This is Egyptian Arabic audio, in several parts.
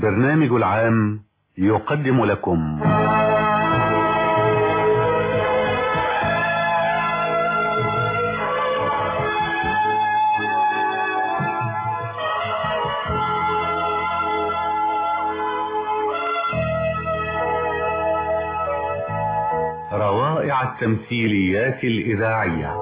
برنامج العام يقدم لكم روائع التمثيليات الإذاعية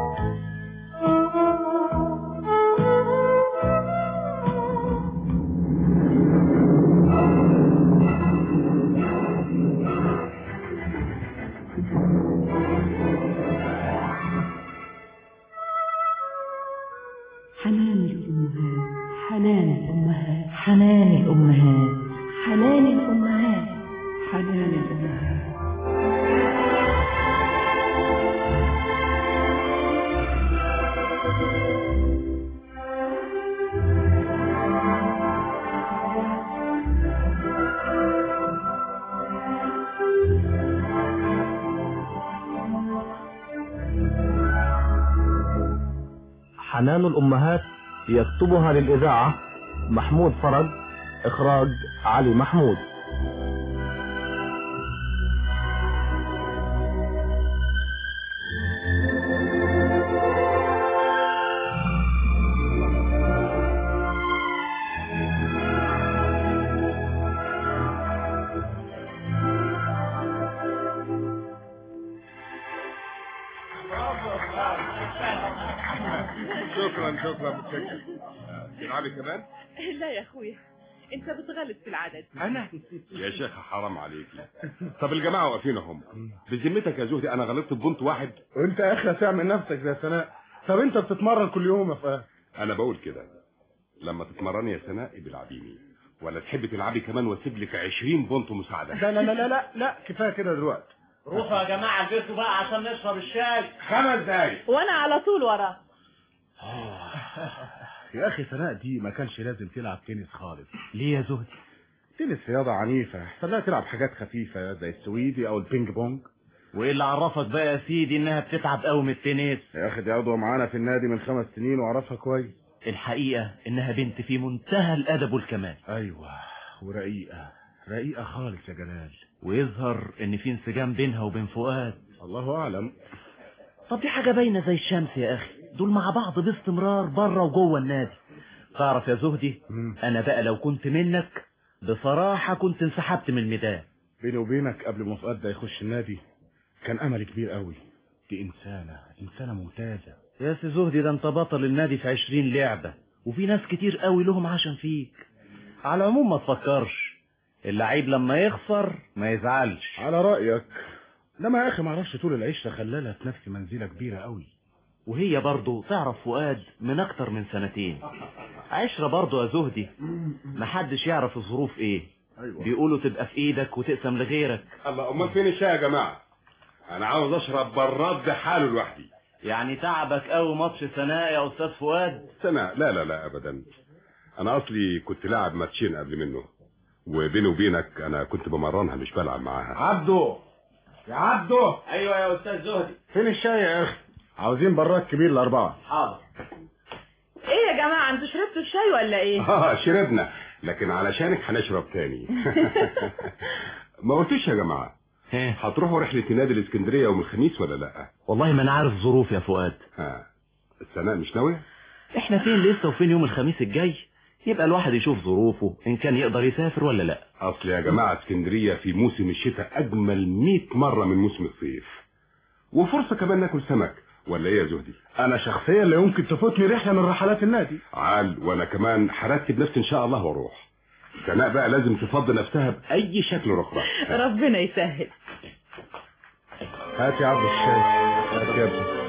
حنان الأمهات حنان الأمهات حنان الأمهات حنان الأمهات حنان الأمهات حنان الأمهات يكتبها للإذاعة محمود فرج إخراج علي محمود شكرا شكرا متشكر تلعبي كمان لا يا اخويا انت بتغلط في العدد انا يا شيخ حرام عليكي طب الجماعه واقفين اهم بذمتك يا زهدي انا غلطت ببنت واحد وانت يا اخي تعمل نفسك زي سناء طب انت بتتمرن كل يوم يا فؤاد انا بقول كده لما تتمرني يا سناء بلعبيني ولا تحبي تلعبي كمان واسيب لك 20 بونت مساعده لا لا لا لا لا, لا كفايه كده دلوقتي روحوا يا جماعة البيت بقى عشان نشرب الشاي خمس دقايق وانا على طول وراه يا اخي سناء دي ما كانش لازم تلعب تنس خالص ليه يا زهدي تنس رياضه عنيفه خليها تلعب حاجات خفيفه زي السويدي او البينج بونج وايه اللي عرفك بقى يا سيدي انها بتتعب قوي من التنس يا اخي دي عضوه معانا في النادي من خمس سنين واعرفها كويس الحقيقة انها بنت في منتهى الادب والكمال ايوه ورقيقه رقيقه خالص يا جلال ويظهر ان في انسجام بينها وبين فؤاد الله اعلم طب دي حاجة باينة زي الشمس يا اخي دول مع بعض باستمرار بره وجوه النادي تعرف يا زهدي مم. انا بقى لو كنت منك بصراحة كنت انسحبت من الميدان بيني وبينك قبل ما فؤاد ده يخش النادي كان امل كبير قوي دي انسانه انسانه ممتازه يا سي زهدي ده انت بطل النادي في عشرين لعبة وفي ناس كتير قوي لهم عشان فيك على العموم ما تفكرش اللعيب لما يخسر ما يزعلش على رايك انما يا اخي ما اعرفش طول العيشه خلالها في نفسي منزله كبيره قوي وهي برضه تعرف فؤاد من اكتر من سنتين عشرة برضه يا زهدي محدش يعرف الظروف ايه ايوه بيقولوا تبقى في ايدك وتقسم لغيرك الله امال فين الشاي يا جماعه انا عاوز اشرب براد بحاله لوحدي يعني تعبك قوي ماتش سناء يا استاذ فؤاد سنة لا لا لا ابدا انا اصلي كنت لاعب ماتشين قبل منه وبيني وبينك انا كنت بمرنها مش بلعب معاها عبده يا عبده ايوه يا استاذ زهدي فين الشاي يا اخي عاوزين براد كبير لاربعه حاضر ايه يا جماعه انتوا شربتوا الشاي ولا ايه اه شربنا لكن علشانك هنشرب تاني ما قلتوش يا جماعه هتروحوا رحله نادي الاسكندريه يوم الخميس ولا لا والله ما انا عارف ظروف يا فؤاد ها السناء مش ناويه احنا فين لسه وفين يوم الخميس الجاي يبقى الواحد يشوف ظروفه ان كان يقدر يسافر ولا لا اصل يا جماعه اسكندريه في موسم الشتاء اجمل 100 مره من موسم الصيف وفرصه كمان ناكل سمك ولا ايه يا زهدي انا شخصيا لا يمكن تفوتني رحله من رحلات النادي عال وانا كمان هرتب نفسي ان شاء الله واروح سناء بقى لازم تفضي نفسها باي شكل رخرة ربنا يسهل هات يا عبد الشاي هات يا ابني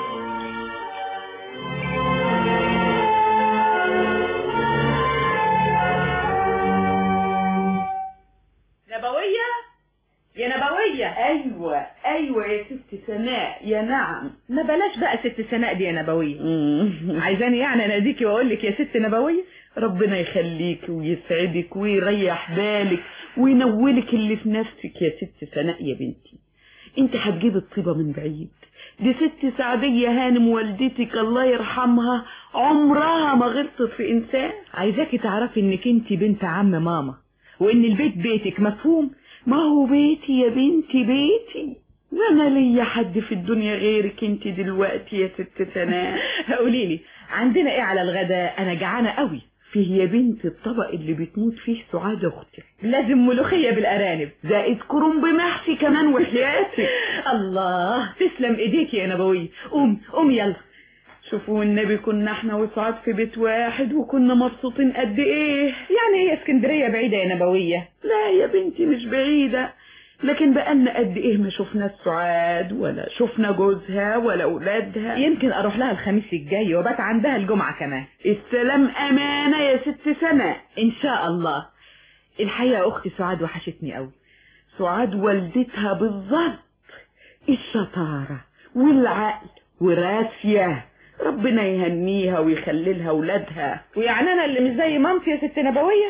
نبويه يا نبويه ايوه ايوه يا ست سناء يا نعم ما بلاش بقى ست سناء دي يا نبويه عايزاني يعني اناديكي واقول لك يا ست نبويه ربنا يخليك ويسعدك ويريح بالك وينولك اللي في نفسك يا ست سناء يا بنتي انت هتجيب الطيبة من بعيد دي ست سعدية هانم والدتك الله يرحمها عمرها ما غلطت في انسان عايزاكي تعرفي انك انت بنت عم ماما وان البيت بيتك مفهوم ما هو بيتي يا بنتي بيتي ما انا ليا حد في الدنيا غيرك انت دلوقتي يا ست سناء قولي لي عندنا ايه على الغداء انا جعانه قوي فيه يا بنت الطبق اللي بتموت فيه سعاد اختك لازم ملوخيه بالارانب زائد كرنب محشي كمان وحياتك الله تسلم ايديك يا نبوي قوم قوم يلا شوفوا النبي كنا احنا وسعاد في بيت واحد وكنا مبسوطين قد ايه يعني هي اسكندريه بعيده يا نبويه لا يا بنتي مش بعيدة لكن بقالنا قد ايه ما شفنا سعاد ولا شفنا جوزها ولا اولادها يمكن اروح لها الخميس الجاي وبات عندها الجمعه كمان السلام امانة يا ست سناء ان شاء الله الحقيقه اختي سعاد وحشتني قوي سعاد والدتها بالظبط الشطارة والعقل وراسية ربنا يهنيها ويخلي لها ولادها ويعني انا اللي مش زي مامتي يا ست نبويه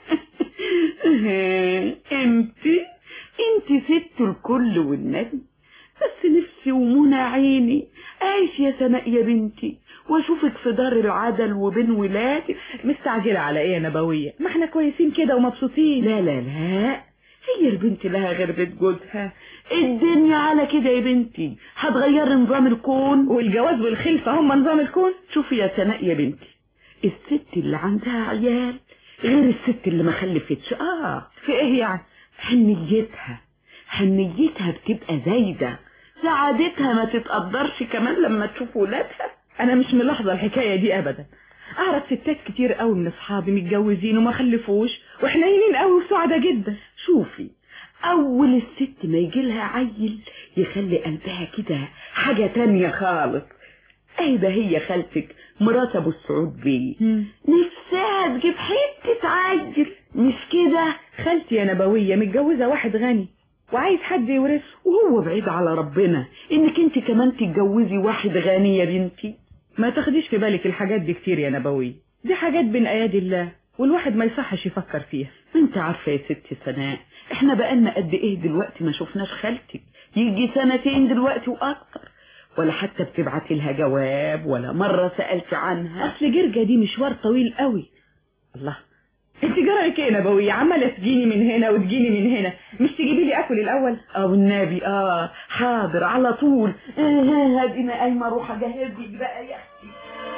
انت انت ست الكل والنبي بس نفسي ومنى عيني عيش يا سناء يا بنتي واشوفك في دار العدل وبين ولادك مستعجله على ايه يا نبويه ما احنا كويسين كده ومبسوطين لا لا لا هي البنت لها غير بيت جوزها الدنيا على كده يا بنتي هتغير نظام الكون والجواز والخلفه هم نظام الكون شوفي يا سناء يا بنتي الست اللي عندها عيال غير الست اللي ما خلفتش اه في ايه يعني حنيتها حنيتها بتبقى زايدة سعادتها ما تتقدرش كمان لما تشوف ولادها انا مش ملاحظه الحكايه دي ابدا اعرف ستات كتير قوي من اصحابي متجوزين وما خلفوش وحنينين قوي وسعداء جدا شوفي اول الست ما يجي لها عيل يخلي قلبها كده حاجة تانية خالص ايه ده هي خالتك مرات ابو السعود بيه نفسها تجيب حتة عيل مش كده خالتي يا نبويه متجوزه واحد غني وعايز حد يورثه وهو بعيد على ربنا انك انت كمان تتجوزي واحد غني يا بنتي ما تاخديش في بالك الحاجات دي كتير يا نبويه دي حاجات بين ايادي الله والواحد ما يصحش يفكر فيها انت عارفة يا ست سناء احنا بقالنا قد ايه دلوقتي ما شفناش خالتك يجي سنتين دلوقتي واكتر ولا حتى بتبعتي لها جواب ولا مرة سألت عنها اصل جرجة دي مشوار طويل قوي الله انت جرالك ايه يا نبوية عمالة تجيني من هنا وتجيني من هنا مش تجيبي لي اكل الاول او النبي اه حاضر على طول اه هدينا قايمة اروح اجهز لك بقى يا اختي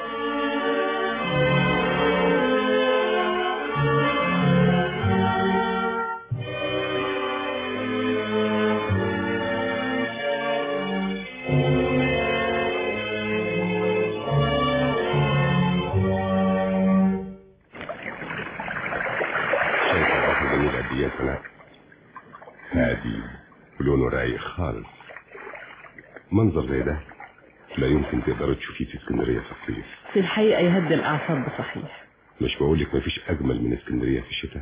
شايف البحر جميل قد ايه يا سناء هادي ولونه رايق خالص منظر زي ده لا يمكن تقدروا تشوفيه في اسكندريه في الصيف في الحقيقة يهدي الاعصاب بصحيح مش بقولك مفيش اجمل من اسكندريه في الشتاء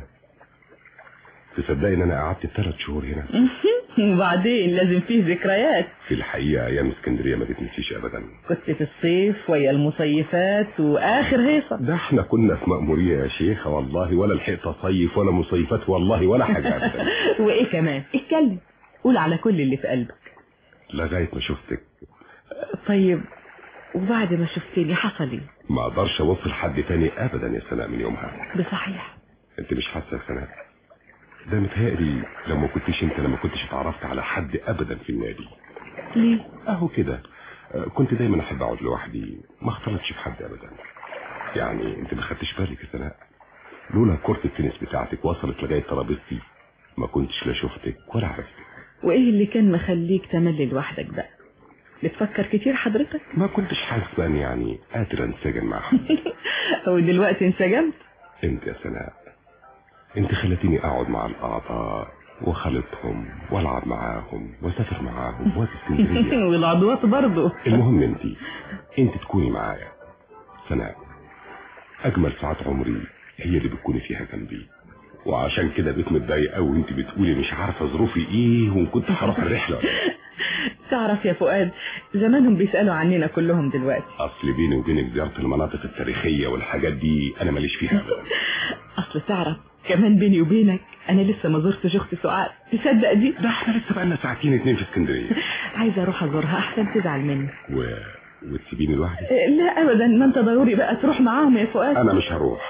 تصدقي ان انا قعدت ثلاث شهور هنا وبعدين لازم فيه ذكريات في الحقيقه ايام اسكندريه ما تتنسيش ابدا كنت في الصيف ويا المصيفات واخر هيصة ده احنا كنا في مأمورية يا شيخة والله ولا لحقت صيف ولا مصيفات والله ولا حاجة أبدا وايه كمان اتكلم قول على كل اللي في قلبك لغاية ما شفتك طيب وبعد ما شفتني حصل ايه ما اقدرش اوصل حد تاني ابدا يا سناء من يومها بصحيح انت مش حاسة يا سناء ده متهيألي لو ما كنتش انت لما كنتش اتعرفت على حد ابدا في النادي ليه اهو كده آه، كنت دايما احب اقعد لوحدي ما اختلطش بحد ابدا يعني انت ما خدتش بالك يا سناء لولا كرة التنس بتاعتك وصلت لغاية ترابيزتي ما كنتش لا شفتك ولا عرفتك وايه اللي كان مخليك تملي لوحدك بقى بتفكر كتير حضرتك ما كنتش حاسس بان يعني قادر انسجم مع حد ودلوقتي انسجمت انت يا سناء انت خلتيني اقعد مع الاعضاء وخلطهم والعب معاهم واسافر معاهم واجي اسكندريه والعضوات برضه المهم انت انت تكوني معايا سناء اجمل ساعات عمري هي اللي بتكوني فيها جنبي وعشان كده بقيت متضايق قوي وانت بتقولي مش عارفه ظروفي ايه وان كنت هروح الرحله ولا لا. تعرف يا فؤاد زمانهم بيسألوا عننا كلهم دلوقتي اصل بيني وبينك زياره المناطق التاريخيه والحاجات دي انا ماليش فيها ابدا اصل تعرف كمان بيني وبينك انا لسه ما زرتش اختي سعاد تصدق دي ده احنا لسه بقالنا ساعتين اتنين في اسكندريه عايزه اروح ازورها احسن تزعل مني و... وتسيبيني لوحدي لا ابدا ما انت ضروري بقى تروح معاهم يا فؤاد انا مش هروح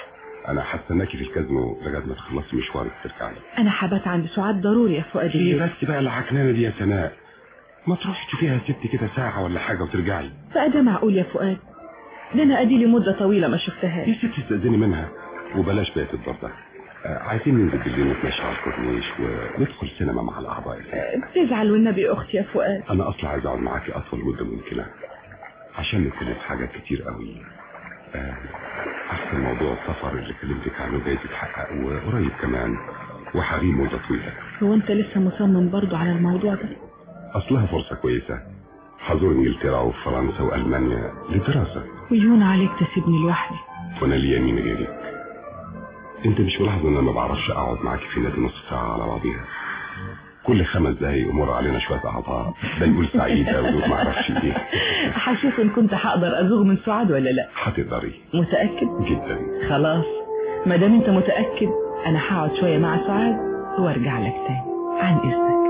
انا هستناكي في الكازينو لغايه ما تخلصي مشوارك ترجعي انا حبات عند سعاد ضروري يا فؤاد ايه بس بقى العكنانه دي يا سناء ما تروحي تشوفيها يا ست كده ساعه ولا حاجه وترجعي بقى ده معقول يا فؤاد ده انا ادي لي مده طويله ما يا شفتهاش ست استاذني منها وبلاش بقيه الدور ده آه، عايزين ننزل بالليل نتمشى على الكورنيش وندخل سينما مع الاعضاء يا ست بتزعل والنبي اختي يا فؤاد انا اصلا عايز اقعد معاكي اطول مده ممكنه عشان نتكلم في حاجات كتير قوي آه، احسن موضوع السفر اللي كلمتك عنه جاي يتحقق وقريب كمان وحريم مده طويله هو انت لسه مصمم برضو على الموضوع ده اصلها فرصه كويسه حضور انجلترا وفرنسا والمانيا للدراسه ويهون عليك تسيبني لوحدي وانا ليا مين غيرك انت مش ملاحظ ان انا ما بعرفش اقعد معاكي في نادي نص ساعه على بعضيها كل خمس دقايق يمر علينا شويه اعضاء ده يقول سعيده ويقول ما اعرفش ايه هشوف ان كنت هقدر ازوغ من سعاد ولا لا هتقدري متاكد جدا خلاص ما دام انت متاكد انا هقعد شويه مع سعاد وارجع لك تاني عن اذنك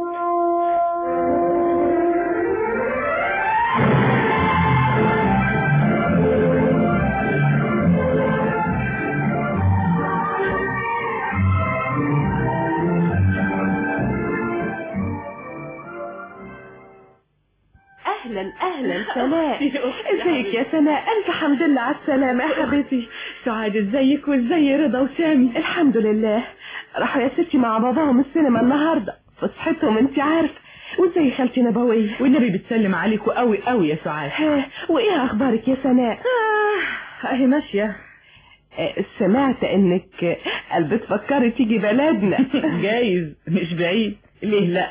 اهلا اهلا سناء ازيك يا سناء الف حمد لله على السلامه يا حبيبتي سعاد ازيك وازاي رضا وسامي الحمد لله راحوا يا ستي مع باباهم السينما النهارده فسحتهم انت عارفه وازاي خالتي نبويه والنبي بتسلم عليكوا قوي قوي يا سعاد ها وايه اخبارك يا سناء آه اهي ماشيه آه، سمعت انك آه، قلبت فكري تيجي بلدنا جايز مش بعيد ليه لا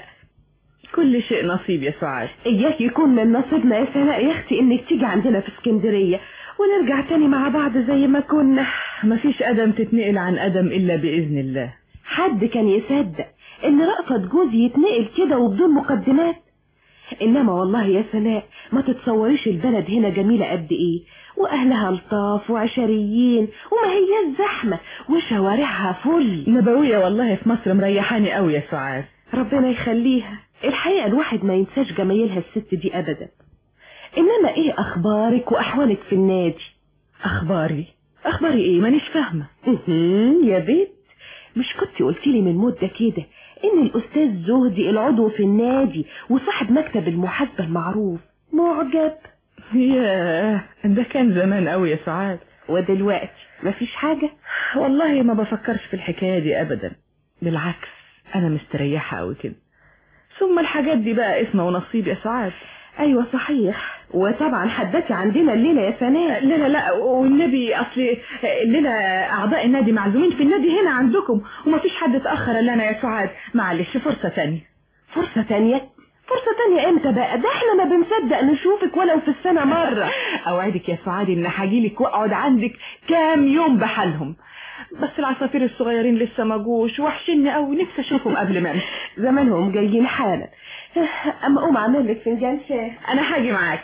كل شيء نصيب يا سعاد اياك يكون من نصيبنا يا سناء يا اختي انك تيجي عندنا في اسكندريه ونرجع تاني مع بعض زي ما كنا مفيش قدم تتنقل عن قدم الا باذن الله حد كان يصدق ان رأفت جوزي يتنقل كده وبدون مقدمات انما والله يا سناء ما تتصوريش البلد هنا جميلة قد ايه واهلها لطاف وعشريين وما هي زحمة وشوارعها فل نبوية والله في مصر مريحاني قوي يا سعاد ربنا يخليها الحقيقة الواحد ما ينساش جمايلها الست دي ابدا انما ايه اخبارك واحوالك في النادي اخباري اخباري ايه مانيش فاهمة اهم، يا بيت مش كنت قلت لي من مدة كده ان الاستاذ زهدي العضو في النادي وصاحب مكتب المحاسبة المعروف معجب ياه ده كان زمان قوي يا سعاد ودلوقتي مفيش حاجة والله ما بفكرش في الحكاية دي ابدا بالعكس انا مستريحة قوي كده ثم الحاجات دي بقى اسمه ونصيب يا سعاد ايوه صحيح وطبعا حدتي عندنا الليلة يا سناء لا لا لا والنبي اصل الليلة اعضاء النادي معزومين في النادي هنا عندكم ومفيش حد اتأخر الا انا يا سعاد معلش فرصة تانية فرصة تانية فرصة تانية امتى بقى ده احنا ما بنصدق نشوفك ولو في السنة مرة اوعدك يا سعاد ان هجيلك واقعد عندك كام يوم بحالهم بس العصافير الصغيرين لسه ما جوش وحشني قوي نفسي اشوفهم قبل ما امشي زمانهم جايين حالا اما قوم اعمل لك فنجان شاي انا هاجي معاكي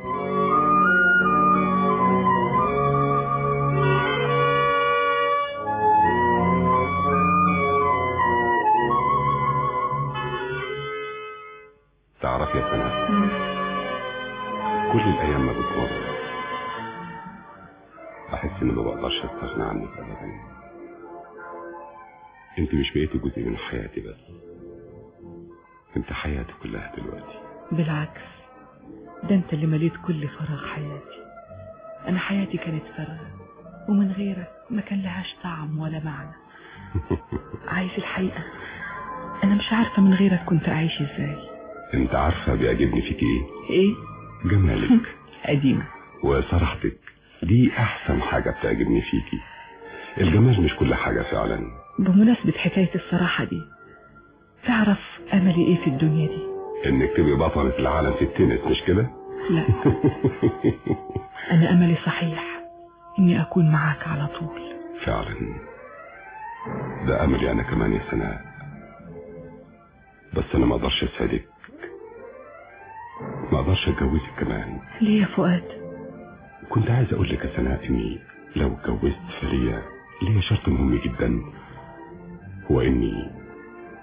تعرف يا سناء كل الايام ما بتمر بحس اني ما بقدرش استغنى عنك ابدا انت مش بقيتي جزء من حياتي بس انت حياتي كلها دلوقتي بالعكس ده انت اللي مليت كل فراغ حياتي انا حياتي كانت فراغ ومن غيرك ما كان لهاش طعم ولا معنى عايز الحقيقة انا مش عارفة من غيرك كنت اعيش ازاي انت عارفه بيعجبني فيك ايه ايه جمالك قديمة وصراحتك دي احسن حاجه بتعجبني فيكي الجمال مش كل حاجه فعلا بمناسبة حكاية الصراحة دي تعرف املي ايه في الدنيا دي انك تبقي بطلة العالم في التنس مش كده لا انا املي صحيح اني اكون معاك على طول فعلا ده املي انا كمان يا سناء بس انا ما اقدرش اسعدك ما اقدرش اتجوزك كمان ليه يا فؤاد كنت عايز اقول لك يا سناء اني لو اتجوزت فليا ليا شرط مهم جدا هو اني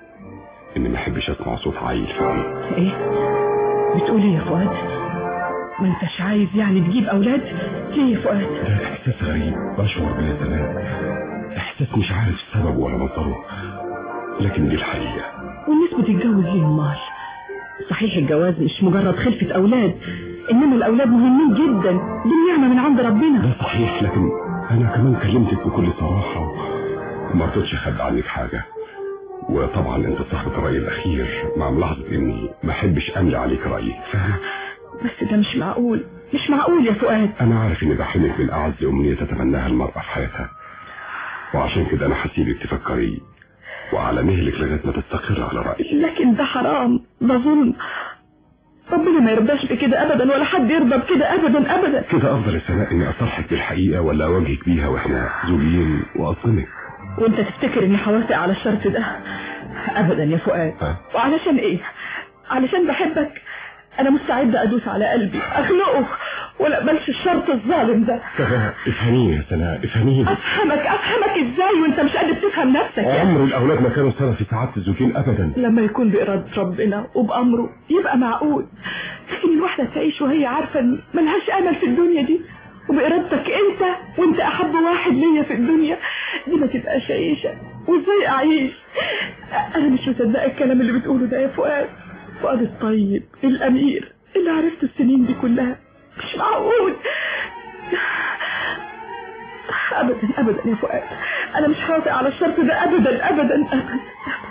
اني ما احبش اسمع صوت عيل في البيت ايه بتقول ايه يا فؤاد ما انتش عايز يعني تجيب اولاد ليه يا فؤاد ده احساس غريب بشعر بيه يا سناء احساس مش عارف سببه ولا مصدره لكن دي الحقيقة والناس بتتجوز ليه امال صحيح الجواز مش مجرد خلفة اولاد انما الاولاد مهمين جدا دي نعمة من عند ربنا ده صحيح لكن انا كمان كلمتك بكل صراحة وما رضيتش اخبي عنك حاجة وطبعا انت صاحبة الرأي الاخير مع ملاحظة اني ما احبش املي عليك رأيي فاهمة بس ده مش معقول مش معقول يا فؤاد انا عارف اني بحلمك من اعز امنية تتمناها المرأة في حياتها وعشان كده انا هسيبك تفكري وعلى مهلك لغاية ما تستقر على رأيك لكن ده حرام ده ظلم ربنا ما يرضاش بكده ابدا ولا حد يرضى بكده ابدا ابدا كده افضل يا سناء اني اصرحك بالحقيقة ولا اواجهك بيها واحنا زوجين واصلمك وانت تفتكر اني هوافق على الشرط ده ابدا يا فؤاد ها؟ وعلشان ايه علشان بحبك انا مستعدة ادوس على قلبي اخلقه ولا اقبلش الشرط الظالم ده سناء افهميني يا سناء افهميني افهمك افهمك ازاي وانت مش قادر تفهم نفسك يعني عمر الاولاد ما كانوا سبب في سعادة الزوجين ابدا لما يكون بإرادة ربنا وبأمره يبقى معقول لكن الواحدة تعيش وهي عارفة ان ملهاش أمل في الدنيا دي وبإرادتك أنت وأنت أحب واحد ليا في الدنيا دي ما تبقاش عيشة وإزاي أعيش أنا مش مصدقة الكلام اللي بتقوله ده يا فؤاد فؤاد الطيب الأمير اللي عرفته السنين دي كلها مش معقول أبدا أبدا يا فؤاد أنا مش هوافق على الشرط ده أبدا أبدا أبدا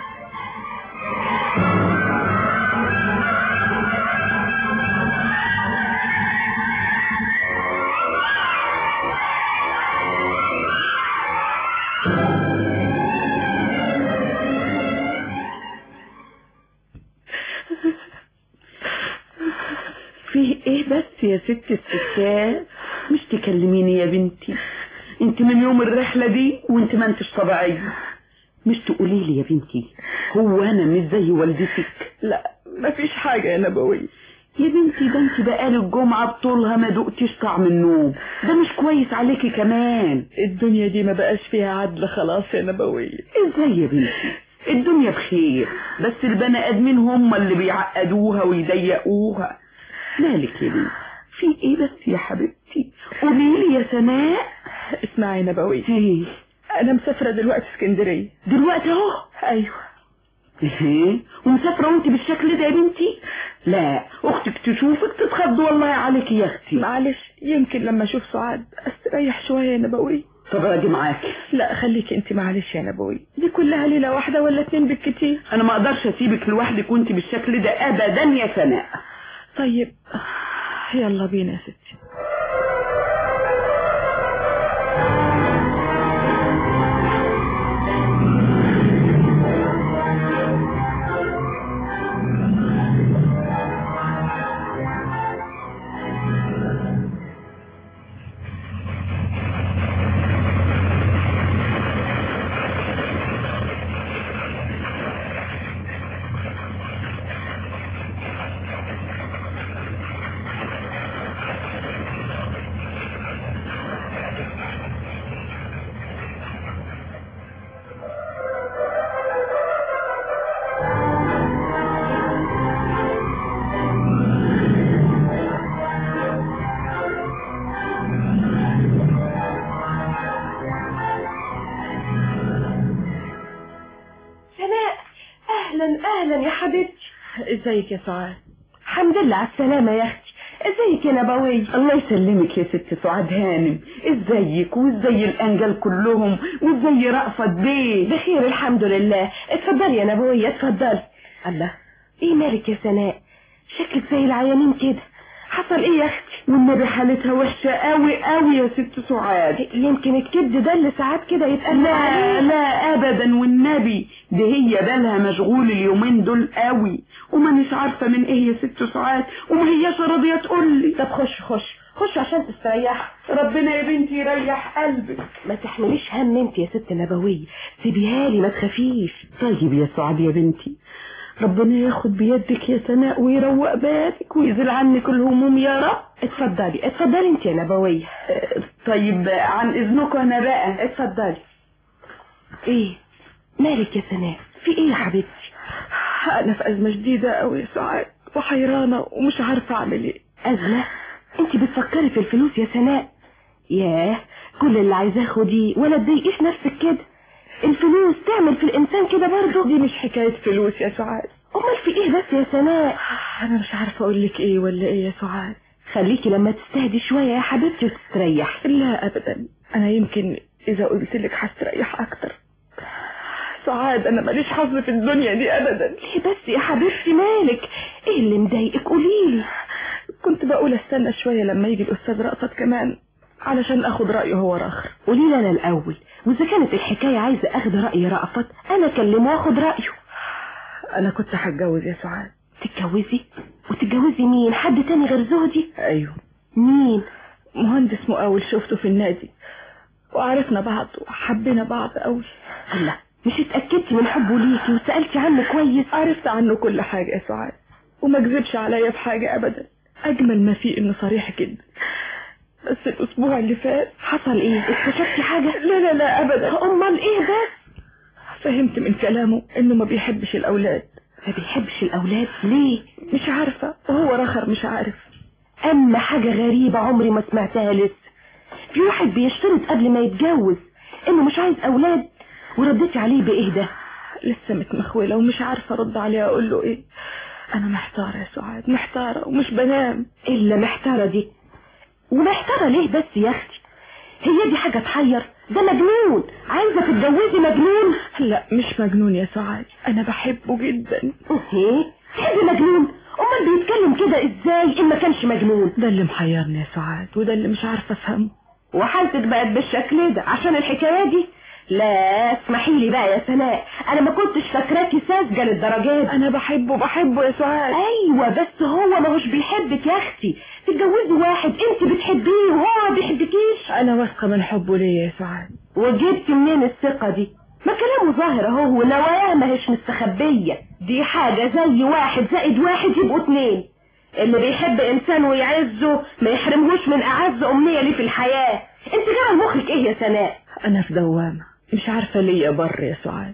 فيه ايه بس يا ست الستات مش تكلميني يا بنتي انت من يوم الرحلة دي وانت ما انتش طبيعية مش تقولي لي يا بنتي هو انا مش زي والدتك لا مفيش حاجة يا نبوي يا بنتي ده انت بقالك الجمعة بطولها ما دقتيش طعم النوم ده مش كويس عليكي كمان الدنيا دي ما بقاش فيها عدل خلاص يا نبوي ازاي يا بنتي الدنيا بخير بس البني ادمين هم اللي بيعقدوها ويضيقوها مالك يا بنتي في ايه بس يا حبيبتي قولي لي يا سناء اسمعي يا نبوي ايه انا مسافرة دلوقتي اسكندرية دلوقتي اهو ايوه ايه ومسافرة وانت بالشكل ده يا بنتي لا اختك تشوفك تتخض والله عليك يا اختي معلش يمكن لما اشوف سعاد استريح شوية يا نبوي طب اجي معاكي لا خليك انت معلش يا نبوي دي كلها ليلة واحدة ولا اتنين بالكتير انا ما اقدرش اسيبك لوحدك وانت بالشكل ده ابدا يا سناء طيب يلا بينا يا ستي سناء اهلا اهلا يا حبيبتي ازيك يا سعاد الحمد لله على السلامة يا اختي ازيك يا نبوي الله يسلمك يا ست سعاد هانم ازيك وازاي الانجل كلهم وازاي رأفت بيه بخير الحمد لله اتفضلي يا نبوية اتفضلي الله ايه مالك يا سناء شكلك زي العيانين كده حصل ايه يا اختي والنبي حالتها وحشة قوي قوي يا ست سعاد يمكن الكبد ده اللي ساعات كده يتقال لا عليه لا ابدا والنبي ده هي بالها مشغول اليومين دول قوي ومانيش عارفة من ايه يا ست سعاد وما هياش راضية تقول لي طب خش خش خش عشان تستريح ربنا يا بنتي يريح قلبك ما تحمليش هم انت يا ست نبوية سيبيها لي ما تخافيش طيب يا سعاد يا بنتي ربنا ياخد بيدك يا سناء ويروق بالك ويزيل عنك الهموم يا رب اتفضلي اتفضلي انت يا نبوية آه، طيب عن اذنكم انا بقى اتفضلي ايه مالك يا سناء في ايه يا حبيبتي انا في ازمة شديدة قوي يا سعاد وحيرانة ومش عارفة اعمل ايه ازمة انت بتفكري في الفلوس يا سناء ياه كل اللي عايزاه خديه ولا تضايقيش نفسك كده الفلوس تعمل في الانسان كده برضه دي مش حكاية فلوس يا سعاد امال في ايه بس يا سناء انا مش عارفة اقول لك ايه ولا ايه يا سعاد خليكي لما تستهدي شوية يا حبيبتي وتستريح لا ابدا انا يمكن اذا قلت لك هستريح اكتر سعاد انا ماليش حظ في الدنيا دي ابدا ليه بس يا حبيبتي مالك ايه اللي مضايقك قوليلي كنت بقول استنى شوية لما يجي الاستاذ رأفت كمان علشان اخد رأيه هو راخر قولي لي انا الاول واذا كانت الحكايه عايزه اخد راي رأفت انا اكلمه واخد رايه انا كنت هتجوز يا سعاد تتجوزي وتتجوزي مين حد تاني غير زهدي ايوه مين مهندس مقاول شفته في النادي وعرفنا بعض وحبينا بعض قوي الله مش اتاكدتي من حبه ليكي وسالتي عنه كويس عرفت عنه كل حاجة يا سعاد وما كذبش عليا في حاجة ابدا اجمل ما فيه انه صريح جدا بس الاسبوع اللي فات حصل ايه اكتشفتي حاجه لا لا لا ابدا امال ايه بس فهمت من كلامه انه ما بيحبش الاولاد ما بيحبش الاولاد ليه مش عارفة وهو رخر مش عارف اما حاجه غريبه عمري ما سمعتها لسه في واحد بيشترط قبل ما يتجوز انه مش عايز اولاد ورديتي عليه بايه ده لسه متمخولة ومش عارفة ارد عليه اقول له ايه انا محتارة يا سعاد محتارة ومش بنام الا محتاره دي ومحتاره ليه بس يا اختي هي دي حاجه تحير ده مجنون عايزه تتجوزي مجنون لا مش مجنون يا سعاد انا بحبه جدا ايه تحبي مجنون امال بيتكلم كده ازاي ان ما كانش مجنون ده اللي محيرني يا سعاد وده اللي مش عارفة افهمه وحالتك بقت بالشكل ده عشان الحكايه دي لا اسمحي لي بقى يا سناء انا ما كنتش فاكراكي ساذجه للدرجات دي. انا بحبه بحبه يا سعاد ايوه بس هو ما هوش بيحبك يا اختي تتجوزي واحد انت بتحبيه وهو ما بيحبكيش انا واثقة من حبه ليا يا سعاد وجبتي منين الثقه دي ما كلامه ظاهر اهو ونواياه ما هيش مستخبيه دي حاجه زي واحد زائد واحد يبقوا اتنين اللي بيحب انسان ويعزه ما يحرمهوش من اعز امنيه ليه في الحياه انت جرى مخك ايه يا سناء انا في دوامة مش عارفة ليا بر يا سعاد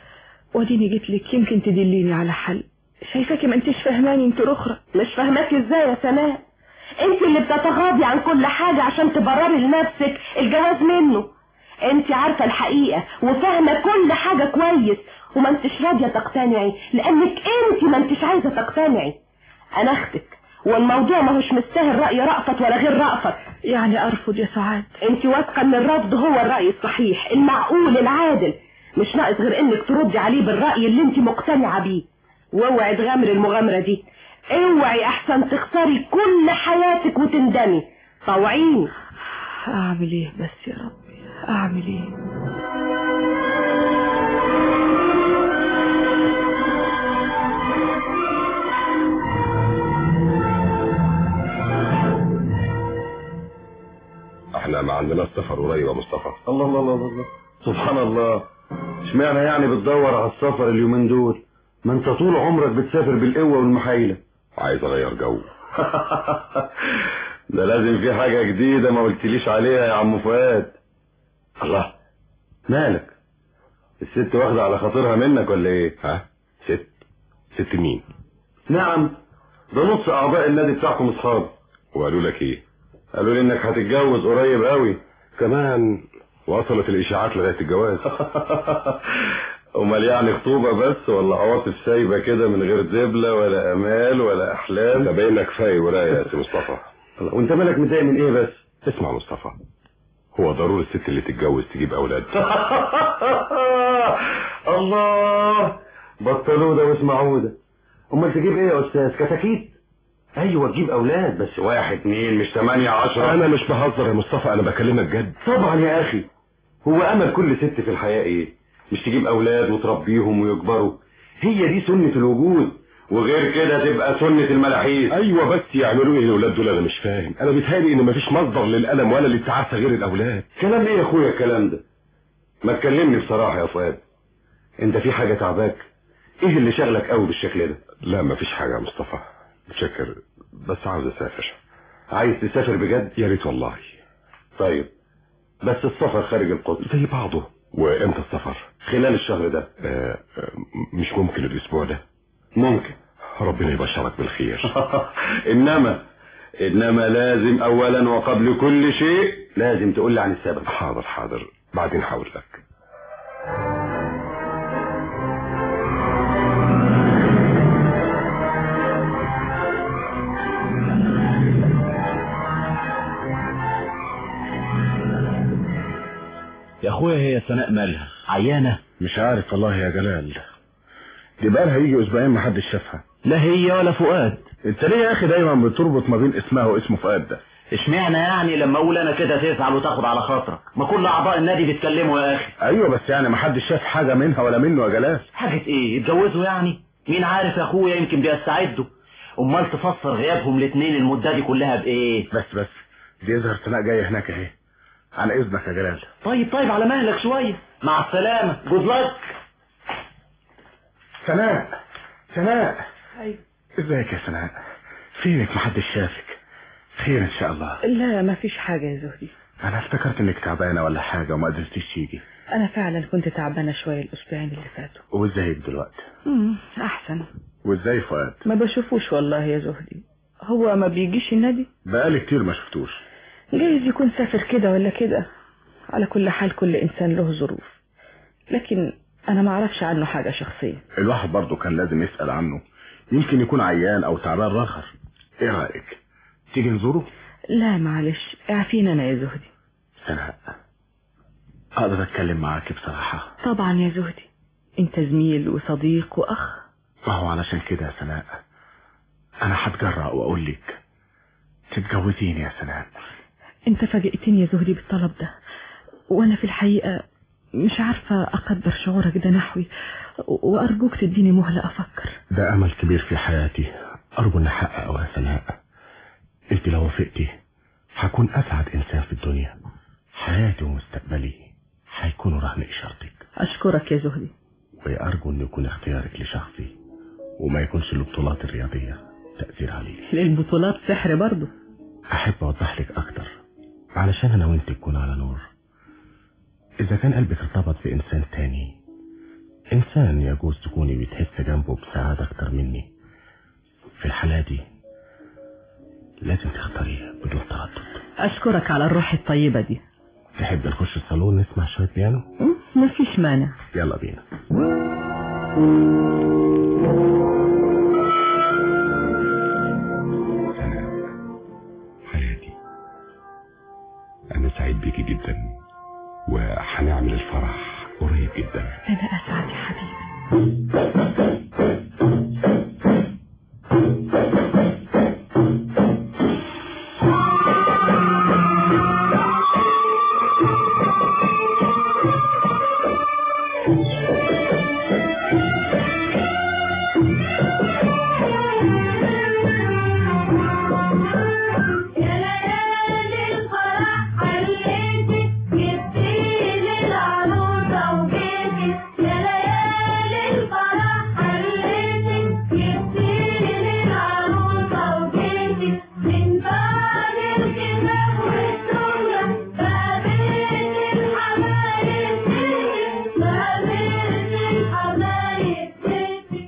وديني جيت لك يمكن تدليني على حل شايفاكي ما انتش فاهماني انت اخرى مش فاهماك ازاي يا سناء انت اللي بتتغاضي عن كل حاجة عشان تبرري لنفسك الجواز منه انت عارفة الحقيقة وفاهمة كل حاجة كويس وما انتش راضية تقتنعي لانك انت ما انتش عايزة تقتنعي انا اختك والموضوع ما هوش مستاهل رأي رأفت ولا غير رأفت يعني ارفض يا سعاد انت واثقة ان الرفض هو الرأي الصحيح المعقول العادل مش ناقص غير انك تردي عليه بالرأي اللي انت مقتنعة بيه واوعي تغامري المغامرة دي اوعي احسن تخسري كل حياتك وتندمي طوعيني اعمل ايه بس يا ربي اعمل ايه احنا ما عندناش سفر قريب يا مصطفى الله الله الله الله سبحان الله اشمعنى يعني بتدور على السفر اليومين دول ما انت طول عمرك بتسافر بالقوة والمحايلة عايز اغير جو ده لازم في حاجة جديدة ما قلتليش عليها يا عم فؤاد الله مالك الست واخدة على خاطرها منك ولا ايه ها ست ست مين نعم ده نص اعضاء النادي بتاعكم اصحاب وقالوا لك ايه قالوا لي انك هتتجوز قريب قوي كمان وصلت الاشاعات لغايه الجواز امال يعني خطوبة بس ولا عواطف سايبة كده من غير دبلة ولا امال ولا انت احلام باين لك كفايه ورايا يا سي مصطفى الله، وانت مالك متضايق من ايه بس اسمع مصطفى هو ضروري الست اللي تتجوز تجيب اولاد الله بطلوا ده واسمعوا ده امال تجيب ايه يا استاذ كتاكيت ايوه تجيب اولاد بس واحد اتنين مش تمانية عشرة انا مش بهزر يا مصطفى انا بكلمك جد طبعا يا اخي هو امل كل ست في الحياة ايه مش تجيب اولاد وتربيهم ويكبروا هي دي سنة الوجود وغير كده تبقى سنة الملاحيس ايوه بس يعملوا ايه الاولاد دول انا مش فاهم انا بيتهيألي ان مفيش مصدر للالم ولا للتعاسه غير الاولاد كلام ايه يا اخويا الكلام ده ما تكلمني بصراحة يا فؤاد انت في حاجة تعباك ايه اللي شغلك قوي بالشكل ده لا مفيش حاجه يا مصطفى متشكر بس عاوز اسافر عايز تسافر بجد يا ريت والله طيب بس السفر خارج القدس زي بعضه وامتى السفر خلال الشهر ده آه آه، مش ممكن الاسبوع ده ممكن ربنا يبشرك بالخير انما انما لازم اولا وقبل كل شيء لازم تقول لي عن السبب حاضر حاضر بعدين هقول لك يا اخويا هي سناء مالها عيانة مش عارف والله يا جلال دي بقالها يجي اسبوعين ما حدش شافها لا هي ولا فؤاد انت ليه يا اخي دايما بتربط ما بين اسمها واسم فؤاد ده اشمعنى يعني لما اقول انا كده تزعل وتاخد على خاطرك ما كل اعضاء النادي بيتكلموا يا اخي ايوه بس يعني ما حدش شاف حاجه منها ولا منه يا جلال حاجة ايه يتجوزوا يعني مين عارف يا اخويا يمكن بيستعدوا امال تفسر غيابهم الاتنين المدة دي كلها بايه بس بس دي يظهر سناء جايه هناك اهي عن اذنك يا جلال طيب طيب على مهلك شوية مع السلامة جود لك سناء سناء أيوة. ازيك يا سناء فينك محدش شافك خير ان شاء الله لا ما فيش حاجة يا زهدي انا افتكرت انك تعبانه ولا حاجه وما قدرتيش تيجي أنا فعلا كنت تعبانة شوية الأسبوعين اللي فاتوا وازيك دلوقتي مم، أحسن وازاي فؤاد ما بشوفوش والله يا زهدي هو ما بيجيش النادي بقالي كتير ما شفتوش جايز يكون سافر كده ولا كده على كل حال كل إنسان له ظروف لكن أنا ما أعرفش عنه حاجة شخصية الواحد برضه كان لازم يسأل عنه يمكن يكون عيان او تعبان راخر ايه رأيك تيجي نزوره لا معلش اعفينا أنا يا زهدي سناء اقدر اتكلم معاك بصراحة طبعا يا زهدي أنت زميل وصديق وأخ ما هو علشان كده يا سناء انا هتجرأ واقول لك تتجوزيني يا سناء أنت فاجئتني يا زهدي بالطلب ده وأنا في الحقيقة مش عارفة أقدر شعورك ده نحوي وأرجوك تديني مهلة أفكر ده امل كبير في حياتي ارجو ان احققه يا سناء انت لو وافقتي هكون اسعد انسان في الدنيا حياتي ومستقبلي هيكونوا رهن اشارتك أشكرك يا زهدي وارجو ان يكون اختيارك لشخصي وما يكونش البطولات الرياضية تأثير عليه للبطولات سحر برضه احب اوضح لك اكتر علشان انا وانت نكون على نور اذا كان قلبك ارتبط بانسان تاني انسان يجوز تكوني بتحس جنبه بسعادة اكتر مني في الحالة دي لازم تختاريه بدون تردد أشكرك على الروح الطيبة دي تحب نخش الصالون نسمع شوية بيانو ما فيش مانع يلا بينا سناء حياتي أنا سعيد بيكي جدا وهنعمل الفرح قريب جدا أنا أسعد يا حبيبي يا ليالي الفرح خليتي جبتيلي العروسة وجيتي يا ليالي الفرح خليتي جبتيلي العروسة وجيتي من بعد الكتاب والسنة بقابلت الحبايب فيكي بقابلت الحبايب فيكي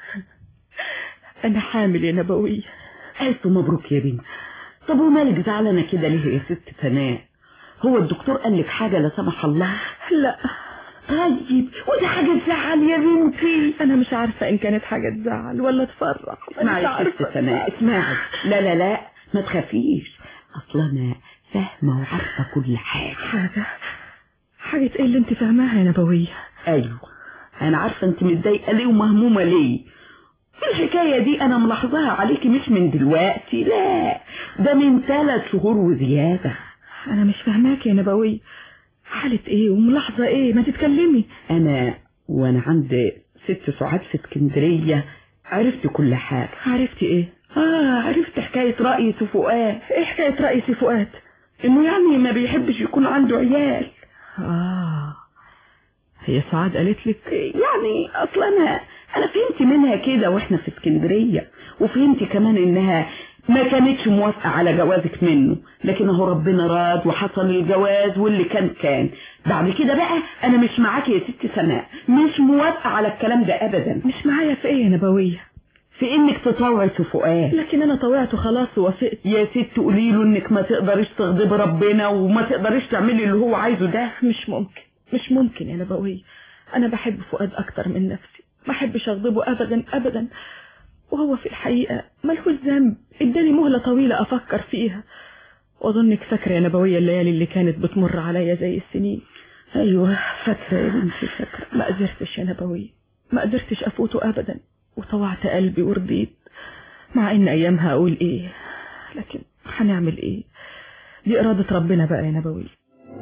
أنا حامل يا نبوية ألف مبروك يا بنتي طب ومالك زعلانة كده ليه يا ست سناء هو الدكتور قال لك حاجة لا سمح الله لا طيب ودي حاجة تزعل يا بنتي أنا مش عارفة إن كانت حاجة تزعل ولا تفرح اسمعي مش يا ست عارفة. سناء اسمعي لا لا لا ما تخافيش اصل انا فاهمة وعارفة كل حاجة حاجة حاجة إيه اللي أنت فاهماها يا نبوية ايوه انا عارفة انت متضايقة ليه ومهمومة ليه الحكاية دي انا ملاحظاها عليكي مش من دلوقتي لا ده من ثلاث شهور وزيادة أنا مش فاهماك يا نبوية حالة إيه وملاحظة إيه ما تتكلمي انا وانا عند ست سعاد في اسكندرية عرفت كل حاجة عرفتي إيه اه عرفت حكاية رئيس فؤاد إيه حكاية رئيس فؤاد انه يعني ما بيحبش يكون عنده عيال آه هي سعاد قالت لك يعني اصل انا انا فهمت منها كده واحنا في اسكندرية وفهمت كمان انها ما كانتش موافقة على جوازك منه لكن اهو ربنا راد وحصل الجواز واللي كان كان بعد كده بقى انا مش معاكي يا ست سناء مش موافقة على الكلام ده ابدا مش معايا في إيه يا نبوية في انك تطوعي في فؤاد لكن انا طوعته خلاص ووافقت يا ست قولي له انك ما تقدريش تغضبي ربنا وما تقدريش تعملي اللي هو عايزه ده مش ممكن مش ممكن يا نبوية انا بحب فؤاد اكتر من نفسي ما احبش اغضبه ابدا ابدا وهو في الحقيقة ملهوش ذنب اداني مهلة طويلة افكر فيها واظنك فاكرة يا نبوية الليالي اللي كانت بتمر عليا زي السنين ايوه فاكره يا بنتي فاكره ما قدرتش يا نبوية ما قدرتش افوته ابدا وطوعت قلبي ورضيت مع ان ايامها اقول ايه لكن هنعمل ايه دي ارادة ربنا بقى يا نبوية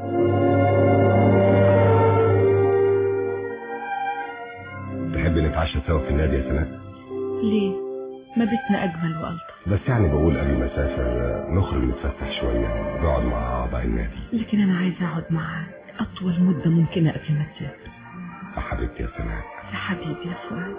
تحب نتعشى سوا في النادي يا سناء ليه ما بيتنا اجمل والطف بس يعني بقول قبل ما اسافر نخرج نتفسح شويه نقعد مع اعضاء النادي لكن انا عايزة اقعد معاك اطول مدة ممكنة قبل ما تسافر يا حبيبتي يا سناء يا حبيبي يا فؤاد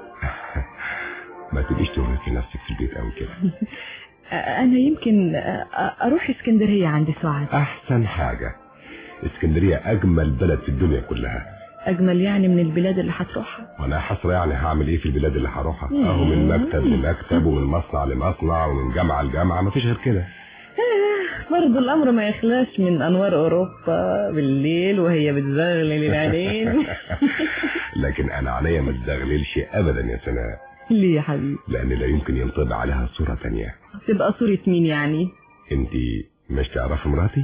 ما تبقيش تهلكي نفسك في البيت قوي كده انا يمكن اروح اسكندرية عند سعاد احسن حاجه اسكندريه اجمل بلد في الدنيا كلها اجمل يعني من البلاد اللي هتروحها وانا حسرة يعني هعمل ايه في البلاد اللي هروحها اهو من مكتب لمكتب ومن مصنع لمصنع ومن جامعه لجامعه مفيش غير كده برضه الامر ما يخلاش من انوار اوروبا بالليل وهي بتزغلل العينين لكن انا عينيا ما تزغللش ابدا يا سناء ليه يا حبيبي لان لا يمكن ينطبع عليها صوره تانية تبقى صورة مين يعني انت مش تعرفي مراتي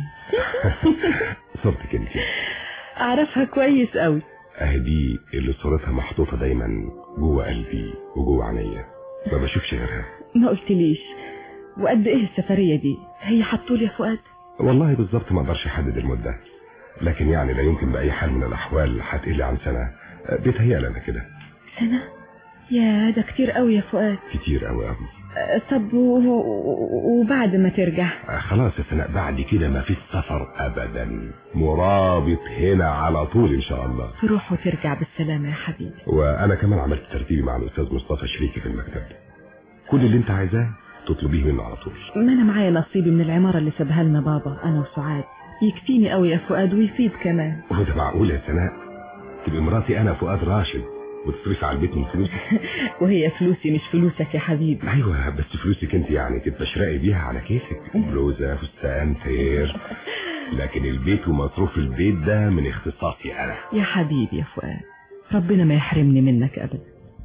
صورتك انت اعرفها كويس قوي اهي دي اللي صورتها محطوطه دايما جوه قلبي وجوه عينيا ما بشوفش غيرها ما قلتليش وقد ايه السفرية دي هي حطولي يا فؤاد والله بالظبط ما اقدرش احدد المده لكن يعني لا يمكن باي حال من الاحوال هتقل عن سنه بيتهيألي انا كده سنة يا ده كتير قوي يا فؤاد كتير قوي قوي أه، طب و- و- وبعد ما ترجع خلاص يا سناء بعد كده ما فيش سفر ابدا مرابط هنا على طول ان شاء الله تروح وترجع بالسلامة يا حبيبي وانا كمان عملت ترتيبي مع الاستاذ مصطفى شريكي في المكتب كل اللي انت عايزاه تطلبيه منه على طول ما انا معايا نصيبي من العمارة اللي سابها لنا بابا انا وسعاد يكفيني قوي يا فؤاد ويفيد كمان وده معقول يا سناء تبقى مراتي انا فؤاد راشد وتصرفي على البيت من فلوسك وهي فلوسي مش فلوسك يا حبيبي ايوه بس فلوسك انت يعني تتبشرقي بيها على كيفك بلوزه فستان سير لكن البيت ومصروف البيت ده من اختصاصي انا يا حبيبي يا فؤاد ربنا ما يحرمني منك ابدا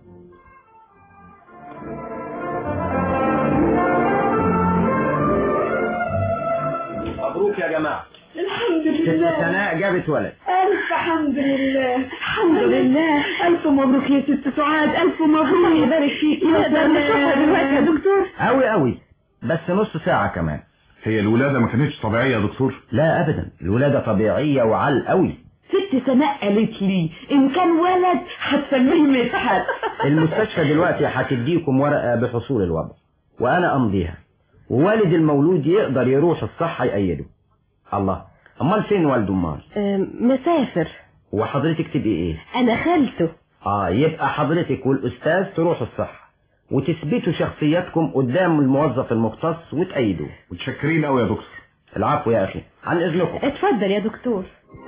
مبروك يا جماعة الحمد ست لله سناء جابت ولد ألف حمد لله الحمد لله ألف مبروك يا ست سعاد ألف مبروك الله يبارك فيك نقدر نشوفها دلوقتي يا دكتور أوي أوي بس نص ساعة كمان هي الولادة ما كانتش طبيعية يا دكتور لا أبدا الولادة طبيعية وعال قوي ست سناء قالت لي إن كان ولد هتسميه مدحت المستشفى دلوقتي هتديكم ورقة بحصول الوضع وأنا أمضيها ووالد المولود يقدر يروح الصحة يأيده الله أمال فين والده أمال أم، مسافر وحضرتك تبقي إيه انا خالته آه يبقى حضرتك والأستاذ تروح الصحة وتثبتوا شخصياتكم قدام الموظف المختص وتأيدوه متشكرين قوي يا دكتور العفو يا أخي عن إذنكم اتفضل يا دكتور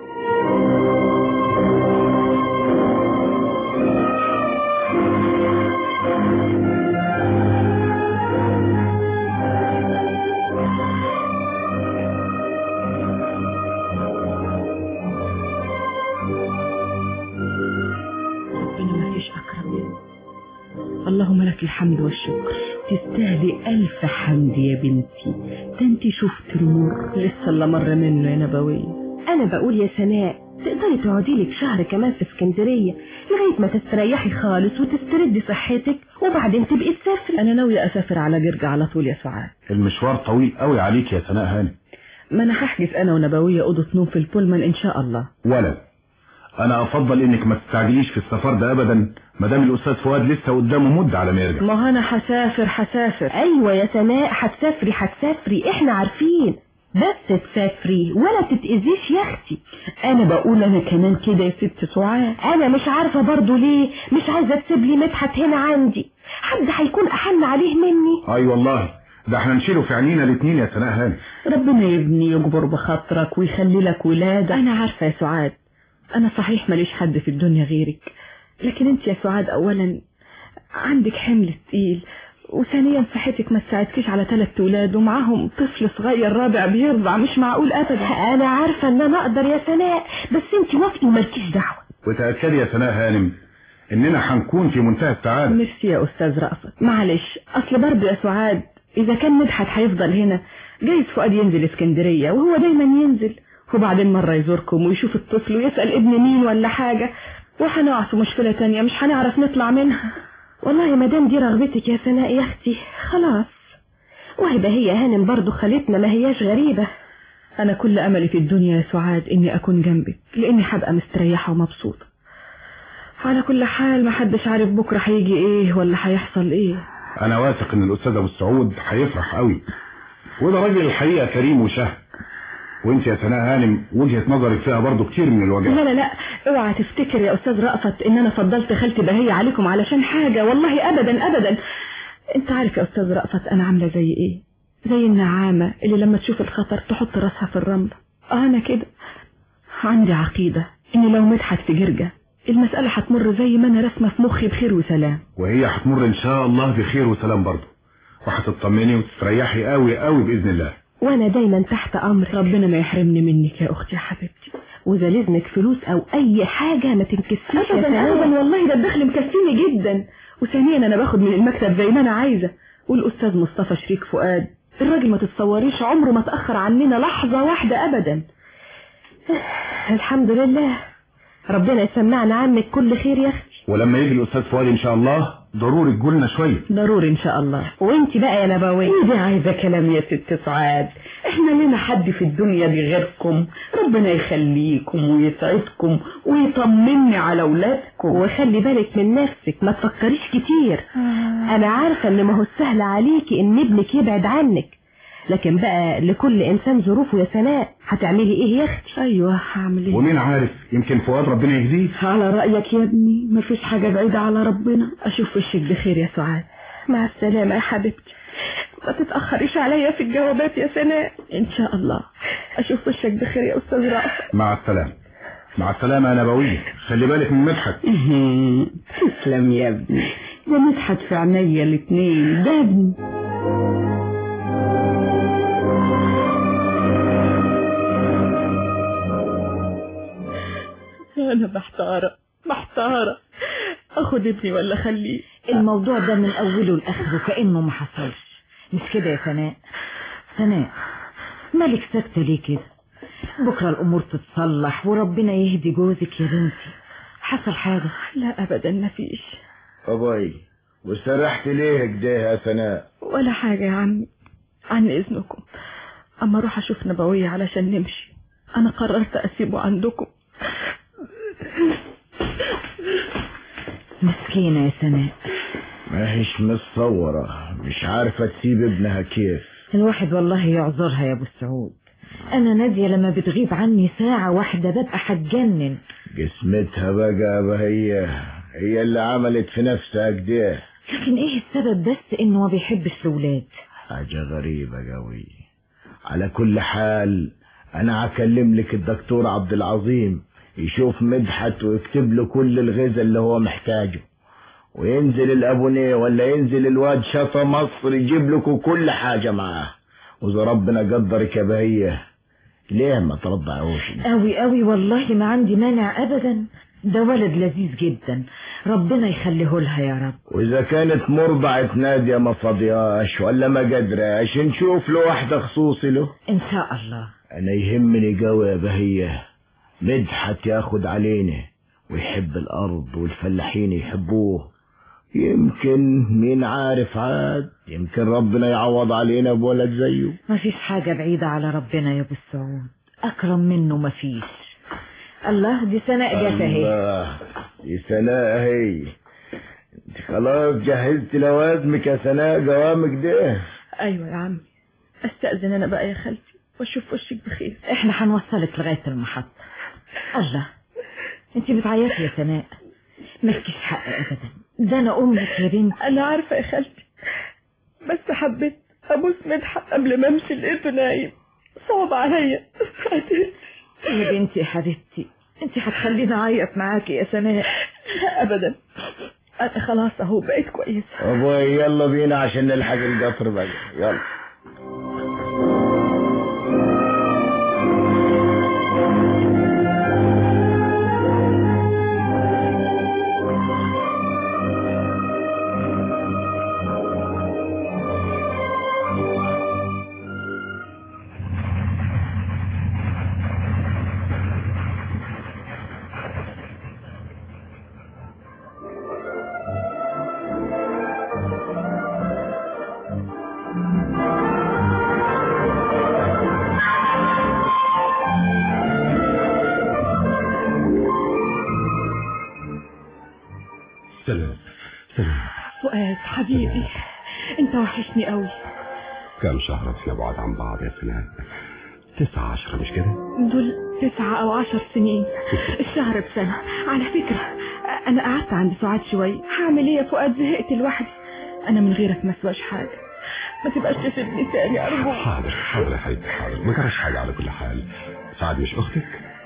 ربنا ما فيش أكرم منه اللهم لك الحمد والشكر تستاهلي ألف حمد يا بنتي ده انت شفت المر لسه اللي مر منه يا نبوية انا بقول يا سناء تقدري تقعدي لك شهر كمان في اسكندرية لغاية ما تستريحي خالص وتستردي صحتك وبعدين تبقي تسافري أنا ناوية أسافر على جرجة على طول يا سعاد المشوار طويل قوي عليك يا سناء هاني ما أنا هحجز أنا ونبوية أوضة نوم في البولمان إن شاء الله ولا انا افضل انك ما تستعجليش في السفر ده ابدا ما دام الاستاذ فؤاد لسه قدامه مدة على ما يرجع ما هو أنا هسافر هسافر ايوه يا سناء هتسافري هتسافري احنا عارفين بس تسافري ولا تتأذيش يا اختي انا بقول انا كمان كده يا ست سعاد انا مش عارفة برضو ليه مش عايزة تسيب لي مدحت هنا عندي حد هيكون احن عليه مني اي والله ده احنا نشيله في عينينا الاتنين يا سناء هاني ربنا يبني يجبر بخاطرك ويخلي لك ولادة أنا عارفة يا سعاد أنا صحيح ماليش حد في الدنيا غيرك لكن أنت يا سعاد أولا عندك حمل تقيل وثانيا صحتك ما تساعدكيش على ثلاث ولاد ومعاهم طفل صغير رابع بيرضع مش معقول ابدا انا عارفة ان انا اقدر يا سناء بس انت وافقي ومالكيش دعوة وتأكدي يا سناء هانم اننا هنكون في منتهى السعادة ميرسي يا استاذ رأفت معلش اصل برضه يا سعاد اذا كان مدحت هيفضل هنا جايز فؤاد ينزل اسكندرية وهو دايما ينزل وبعدين مرة يزوركم ويشوف الطفل ويسأل ابن مين ولا حاجة وهنقع في مشكلة تانية مش هنعرف نطلع منها والله ما دام دي رغبتك يا سناء يا اختي خلاص وهيبقى هي هانم برضه خالتنا ما هياش غريبة انا كل املي في الدنيا يا سعاد اني اكون جنبك لاني هبقى مستريحة ومبسوطة على كل حال ما حدش عارف بكرة هيجي ايه ولا هيحصل ايه انا واثق ان الاستاذ ابو السعود هيفرح قوي وده راجل الحقيقة كريم وشهم وانت يا سناء هانم وجهة نظرك فيها برضه كتير من الوجهات لا لا لا اوعى تفتكر يا استاذ رأفت ان انا فضلت خالتي بهية عليكم علشان حاجة والله ابدا ابدا انت عارف يا استاذ رأفت انا عاملة زي ايه زي النعامة اللي لما تشوف الخطر تحط راسها في الرملة اه انا كده عندي عقيدة ان لو مدحت في جرجة المسألة هتمر زي ما انا رسمة في مخي بخير وسلام وهي هتمر ان شاء الله بخير وسلام برضه وهتطمني وتستريحي قوي قوي باذن الله وانا دايما تحت امرك ربنا ما يحرمني منك يا اختي يا حبيبتي واذا لازمك فلوس او اي حاجة ما تنكسيش يا ابدا سناء ابدا والله ده الدخل مكفيني جدا وثانيا انا باخد من المكتب زي ما انا عايزة والاستاذ مصطفى شريك فؤاد الراجل ما تتصوريش عمره ما تأخر عننا لحظة واحدة ابدا الحمد لله ربنا يسمعنا عنك كل خير يا اختي ولما يجي الاستاذ فؤاد ان شاء الله ضروري تقولنا شويه ضروري ان شاء الله وانت بقى يا نبوية ايه دي عايزة كلام يا ست سعاد احنا لنا حد في الدنيا دي غيركم ربنا يخليكم ويسعدكم ويطمني على اولادكم وخلي بالك من نفسك ما تفكريش كتير انا عارفة ان ما هو سهل عليكي ان ابنك يبعد عنك لكن بقى لكل انسان ظروفه يا سناء هتعملي ايه يا اختي ايوه هعمل ايه ومين عارف يمكن فؤاد ربنا يهديه على رأيك يا ابني مفيش حاجة بعيدة على ربنا اشوف وشك بخير يا سعاد مع السلامة يا حبيبتي ما تتأخريش عليا في الجوابات يا سناء ان شاء الله اشوف وشك بخير يا استاذ رأفت مع السلامه مع السلامه يا نبويه خلي بالك من مدحت تسلم يا ابني ده مدحت في عينيا الاتنين ده ابني انا محتارة محتارة اخد ابني ولا اخليه الموضوع ده من اوله لاخره كانه ما حصلش مش كده يا سناء سناء مالك ساكته ليه كده بكره الامور تتصلح وربنا يهدي جوزك يا بنتي حصل حاجه لا ابدا مفيش أبوي وسرحت ليه كده يا سناء ولا حاجة يا عمي عن اذنكم اما اروح اشوف نبوية علشان نمشي انا قررت اسيبه عندكم مسكينه يا سناء ما هيش متصورة مش عارفة تسيب ابنها كيف الواحد والله يعذرها يا ابو السعود انا نادية لما بتغيب عني ساعة واحدة ببقى هتجنن قسمتها بقى هي هي اللي عملت في نفسها كده لكن ايه السبب بس انه ما بيحبش الاولاد حاجة غريبة قوي على كل حال انا هكلم لك الدكتور عبد العظيم يشوف مدحت ويكتب له كل الغذاء اللي هو محتاجه وينزل الابونيه ولا ينزل الواد شطا مصر يجيب لكم كل حاجة معاه واذا ربنا قدرك يا بهية ليه ما ترضعوش قوي قوي والله ما عندي مانع ابدا ده ولد لذيذ جدا ربنا يخليه لها يا رب واذا كانت مرضعة نادية ما فاضياش ولا ما قدراش نشوف له واحدة خصوصي له ان شاء الله انا يهمني قوي يا بهية مدحت ياخد علينا ويحب الارض والفلاحين يحبوه يمكن مين عارف عاد يمكن ربنا يعوض علينا بولد زيه ما فيش حاجة بعيدة على ربنا يا ابو السعود اكرم منه ما فيش الله دي سناء جت اهي الله دي سناء اهي انت خلاص جهزت لوازمك يا سناء جوامك ده ايوه يا عمي استأذن انا بقى يا خالتي واشوف وشك بخير احنا هنوصلك لغاية المحطة الله انت بتعيطي يا سناء مالكيش حق ابدا ده انا امك يا بنت انا عارفة يا خالتي بس حبيت ابوس مدحت قبل ما امشي لقيته نايم صعب عليا يا بنتي يا حبيبتي انت هتخليني اعيط معاكي يا سناء لا ابدا انا خلاص اهو بقيت كويسه ابوي يلا بينا عشان نلحق القطر بقى يلا سلام سلام فؤاد حبيبي انت وحشني قوي كم شهر احنا بعاد عن بعض يا سناء تسعة عشرة مش كده دول تسعة او عشر سنين الشهر بسنة على فكرة انا قعدت عند سعاد شوية هعمل ايه يا فؤاد زهقت لوحدي انا من غيرك ما اسواش حاجة ما تبقاش تسيبني تاني ارجوك حاضر حاضر يا حبيبتي حاضر ما جراش حاجة على كل حال سعاد مش اختك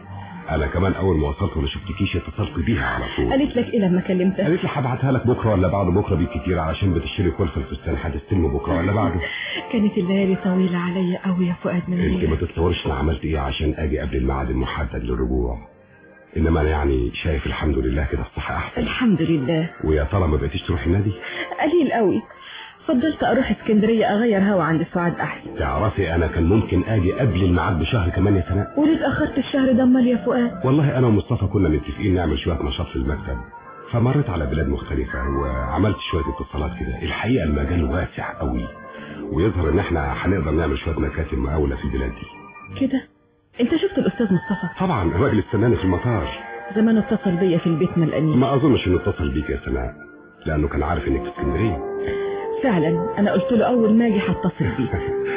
انا كمان اول ما وصلت ولا شفتكيش اتصلت بيها على طول قالت لك ايه لما كلمتها قالت لي هبعتها لك بكره ولا بعد بكره بالكتير علشان بتشتري كل في الفستان هتستلمه بكره ولا بعده كانت الليالي طويلة عليا قوي يا فؤاد من انت ما غيرك تتصورش انا عملت ايه عشان اجي قبل الميعاد المحدد للرجوع انما انا يعني شايف الحمد لله كده الصحه احسن الحمد لله ويا ترى ما بقيتيش تروحي النادي قليل قوي فضلت اروح اسكندرية اغير هوا عند سعاد احسن تعرفي انا كان ممكن اجي قبل الميعاد بشهر كمان يا سناء وليه اتأخرت الشهر ده امال يا فؤاد والله انا ومصطفى كنا متفقين نعمل شويه نشاط في المكتب فمريت على بلاد مختلفة وعملت شوية اتصالات كده الحقيقة المجال واسع قوي ويظهر ان احنا هنقدر نعمل شوية مكاتب مقاولة في البلاد دي كده انت شفت الاستاذ مصطفى طبعا الراجل استناني في المطار زمان اتصل بيا في البيت من الانين ما اظنش انه اتصل بيك يا سناء لانه كان عارف انك في اسكندرية فعلا انا قلت له اول ما اجي هتصل بيك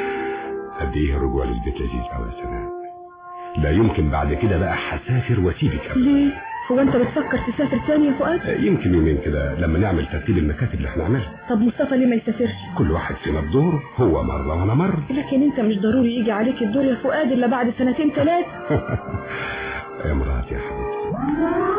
قد ايه الرجوع للبيت لذيذ قوي يا سناء لا يمكن بعد كده بقى هسافر واسيبك ابدا ليه هو انت بتفكر تسافر تاني يا فؤاد يمكن يومين كده لما نعمل ترتيب المكاتب اللي احنا هنعملها طب مصطفى ليه ما يسافرش كل واحد فينا بدوره هو مرة وانا مرة لكن انت مش ضروري يجي عليك الدور يا فؤاد الا بعد سنتين ثلاثة يا مراتي يا حبيبتي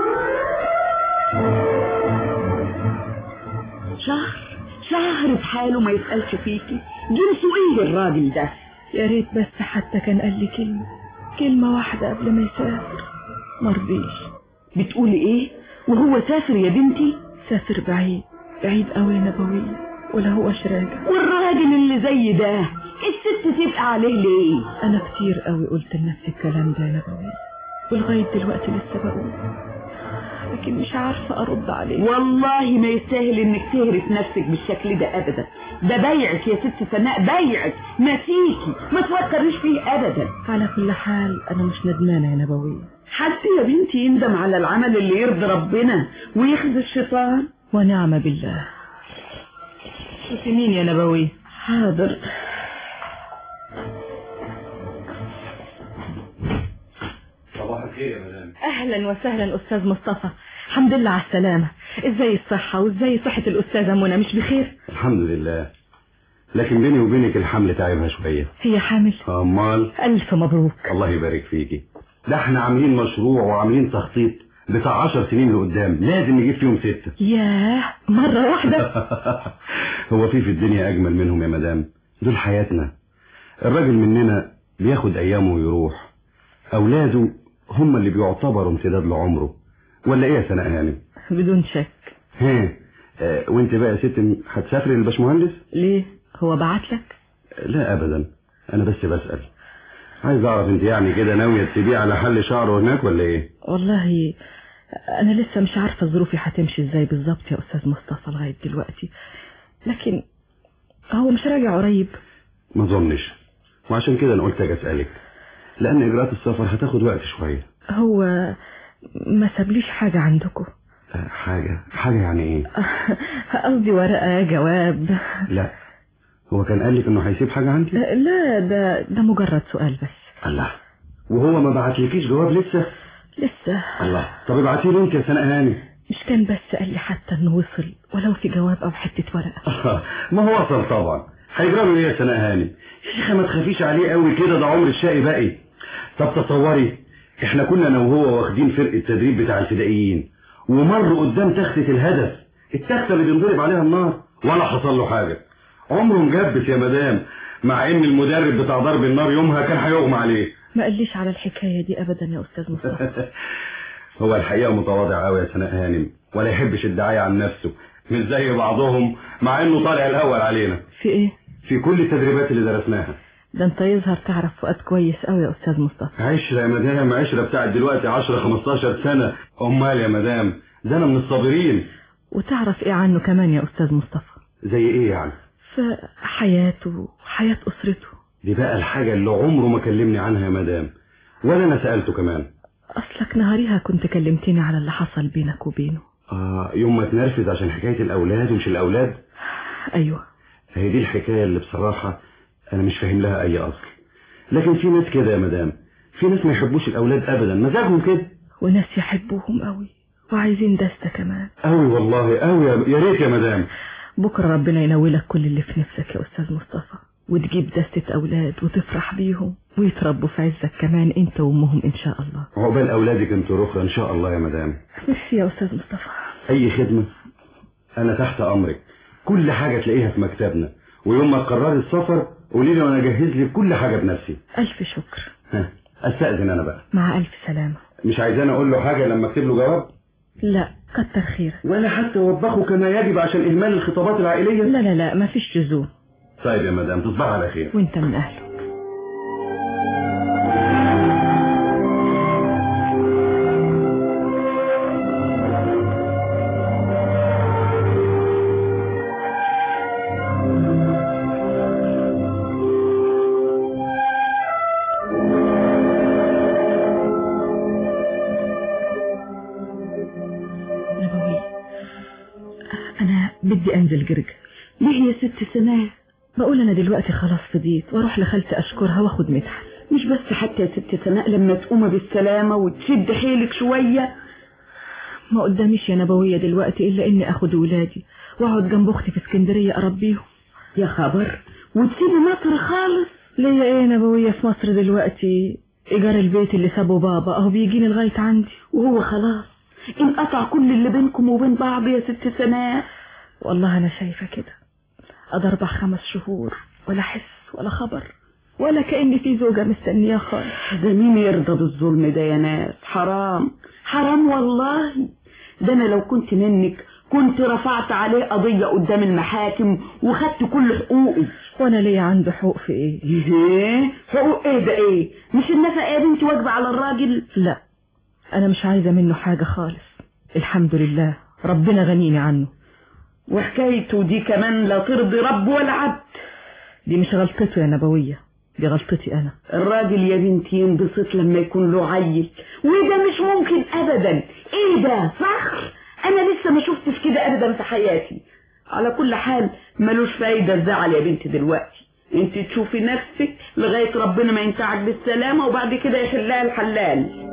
شهر شهر بحاله ما يسألش فيكي جنسه ايه الراجل ده يا ريت بس حتى كان قال لي كلمة كلمة واحدة قبل ما يسافر مرضيش بتقولي ايه وهو سافر يا بنتي سافر بعيد بعيد قوي يا نبوية ولا هوش راجع والراجل اللي زي ده الست تبقى عليه ليه انا كتير قوي قلت لنفسي الكلام ده يا نبوية ولغاية دلوقتي لسه بقول لكن مش عارفة ارد عليه والله ما يستاهل انك تهرس نفسك بالشكل ده ابدا ده بيعك يا ست سناء بيعك نسيكي ما تفكريش فيه ابدا على كل حال انا مش ندمانة يا نبوية حد يا بنتي يندم على العمل اللي يرضي ربنا ويخزي الشيطان ونعم بالله شوفي مين يا نبوية حاضر صباح الخير يا مدام اهلا وسهلا استاذ مصطفى الحمد لله على السلامة ازاي الصحة وازاي صحة الاستاذة منى مش بخير الحمد لله لكن بيني وبينك الحمل تعبها شوية هي حامل امال الف مبروك الله يبارك فيكي ده احنا عاملين مشروع وعاملين تخطيط بتاع عشر سنين لقدام لازم نجيب فيهم ستة ياه مرة واحدة هو في في الدنيا اجمل منهم يا مدام دول حياتنا الراجل مننا بياخد ايامه ويروح اولاده هم اللي بيعتبروا امتداد لعمره ولا ايه يا سناء هانم بدون شك ها آه وانت بقى يا ست هتسافري للباشمهندس ليه هو بعت لك لا ابدا انا بس بسأل عايز اعرف انت يعني كده ناوية تسيبيه على حل شعره هناك ولا ايه والله انا لسه مش عارفة ظروفي هتمشي ازاي بالظبط يا استاذ مصطفى لغاية دلوقتي لكن هو مش راجع قريب ما اظنش وعشان كده انا قلت اجي اسالك لان اجراءات السفر هتاخد وقت شويه هو ما سابليش حاجة عندكم آه، حاجه حاجه يعني ايه قصدي ورقة جواب لا هو كان قال لك انه هيسيب حاجه عندي لا ده ده مجرد سؤال بس الله وهو ما بعتلكيش جواب لسه لسه الله طب ابعتيه لي انت يا سناء هاني مش كان بس قال لي حتى انه وصل ولو في جواب او حتة ورقة ما هو وصل طبعا هيجرى له ايه يا سناء هاني يا شيخه ما تخافيش عليه قوي كده ده عمر الشقي باقي طب تصوري احنا كنا انا وهو واخدين فرقه تدريب بتاع الفدائيين ومر قدام تختة الهدف التخته اللي بينضرب عليها النار ولا حصل له حاجه عمره مجبس يا مدام مع ان المدرب بتاع ضرب النار يومها كان هيغمى عليه ما قاليش على الحكاية دي أبدا يا أستاذ مصطفى هو الحقيقه متواضع قوي يا سناء هانم ولا يحبش الدعايه عن نفسه مش زي بعضهم مع انه طالع الاول علينا في إيه؟ في كل التدريبات اللي درسناها ده أنت يظهر تعرف فؤاد كويس أوي يا أستاذ مصطفى عشرة يا مدام عشرة بتاعت دلوقتي 10 15 سنة أمال يا مدام ده أنا من الصابرين وتعرف إيه عنه كمان يا أستاذ مصطفى زي إيه يعني في حياته وحياة أسرته دي بقى الحاجة اللي عمره ما كلمني عنها يا مدام ولا أنا سألته كمان أصلك نهاريها كنت كلمتني على اللي حصل بينك وبينه آه يوم ما اتنرفز عشان حكاية الأولاد ومش الأولاد أيوة هي دي الحكاية اللي بصراحة أنا مش فاهم لها أي أصل لكن في ناس كده يا مدام في ناس ما يحبوش الأولاد أبدا مزاجهم كده وناس يحبوهم أوي وعايزين دستة كمان أوي والله أوي يا- يا ريت يا مدام بكرة ربنا ينولك كل اللي في نفسك يا أستاذ مصطفى وتجيب دستة أولاد وتفرح بيهم ويتربوا في عزك كمان أنت وأمهم إن شاء الله عقبال أولادك انتوا رخرة إن شاء الله يا مدام ميرسي يا أستاذ مصطفى أي خدمة أنا تحت أمرك كل حاجة تلاقيها في مكتبنا ويوم ما تقرري السفر قولي لي وأنا أجهز لك كل حاجة بنفسي ألف شكر ها أستأذن أنا بقى مع ألف سلامة مش عايزاني أقول له حاجة لما أكتب له جواب لا كتر خيرك ولا حتى وبخه كما يجب عشان إهمال الخطابات العائلية لا لا لا مفيش لزوم طيب يا مدام تصبح على خير وانت من أهله نبوي أنا بدي أنزل جرج ليه يا ست سناء بقول أنا دلوقتي خلاص فضيت وأروح لخالتي أشكرها وأخد مدحت مش بس حتى يا ست سناء لما تقوم بالسلامة وتشد حيلك شوية ما قداميش يا نبوية دلوقتي إلا إني أخد ولادي وأقعد جنب أختي في اسكندرية أربيهم يا خبر وتسيبي مصر خالص ليا إيه يا نبوية في مصر دلوقتي إيجار البيت اللي سابه بابا أهو بيجيني لغاية عندي وهو خلاص انقطع كل اللي بينكم وبين بعض يا ست سناء والله أنا شايفة كده أقدر أربع خمس شهور ولا حس ولا خبر ولا كأني في زوجة مستنية خالص ده مين يرضى بالظلم ده يا ناس حرام حرام والله ده انا لو كنت منك كنت رفعت عليه قضية قدام المحاكم وخدت كل حقوقي وأنا ليا عنده حقوق في إيه ايه حقوق ايه ده ايه مش النفقة يا بنتي واجبة على الراجل لا أنا مش عايزة منه حاجة خالص الحمد لله ربنا غنيني عنه وحكايته دي كمان لا ترضي رب ولا عبد دي مش غلطته يا نبوية دي غلطتي أنا الراجل يا بنتي ينبسط لما يكون له عيل وده مش ممكن ابدا ايه ده صخر انا لسه ما شفتش كده ابدا في حياتي على كل حال ملوش فايدة الزعل يا بنتي دلوقتي انت تشوفي نفسك لغاية ربنا ما ينفعك بالسلامة وبعد كده يحلها الحلال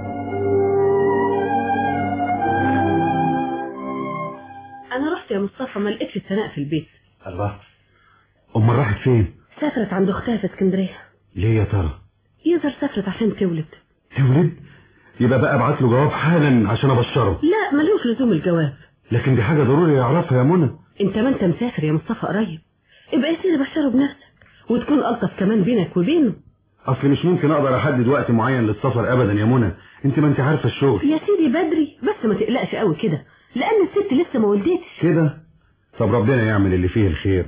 انا رحت يا مصطفى ما لقيتش سناء في البيت الله أمال راحت فين سافرت عند اختها في اسكندريه ليه يا ترى يظهر سافرت عشان تولد تولد يبقى بقى ابعت له جواب حالا عشان ابشره لا ملوش لزوم الجواب لكن دي حاجة ضروري يعرفها يا منى انت ما انت مسافر يا مصطفى قريب ابقى يا سيدي بشره بنفسك وتكون الطف كمان بينك وبينه اصل مش ممكن اقدر احدد وقت معين للسفر ابدا يا منى انت ما انت عارفة الشغل يا سيدي بدري بس ما تقلقش قوي كده لان الست لسه ما ولدتش كده طب ربنا يعمل اللي فيه الخير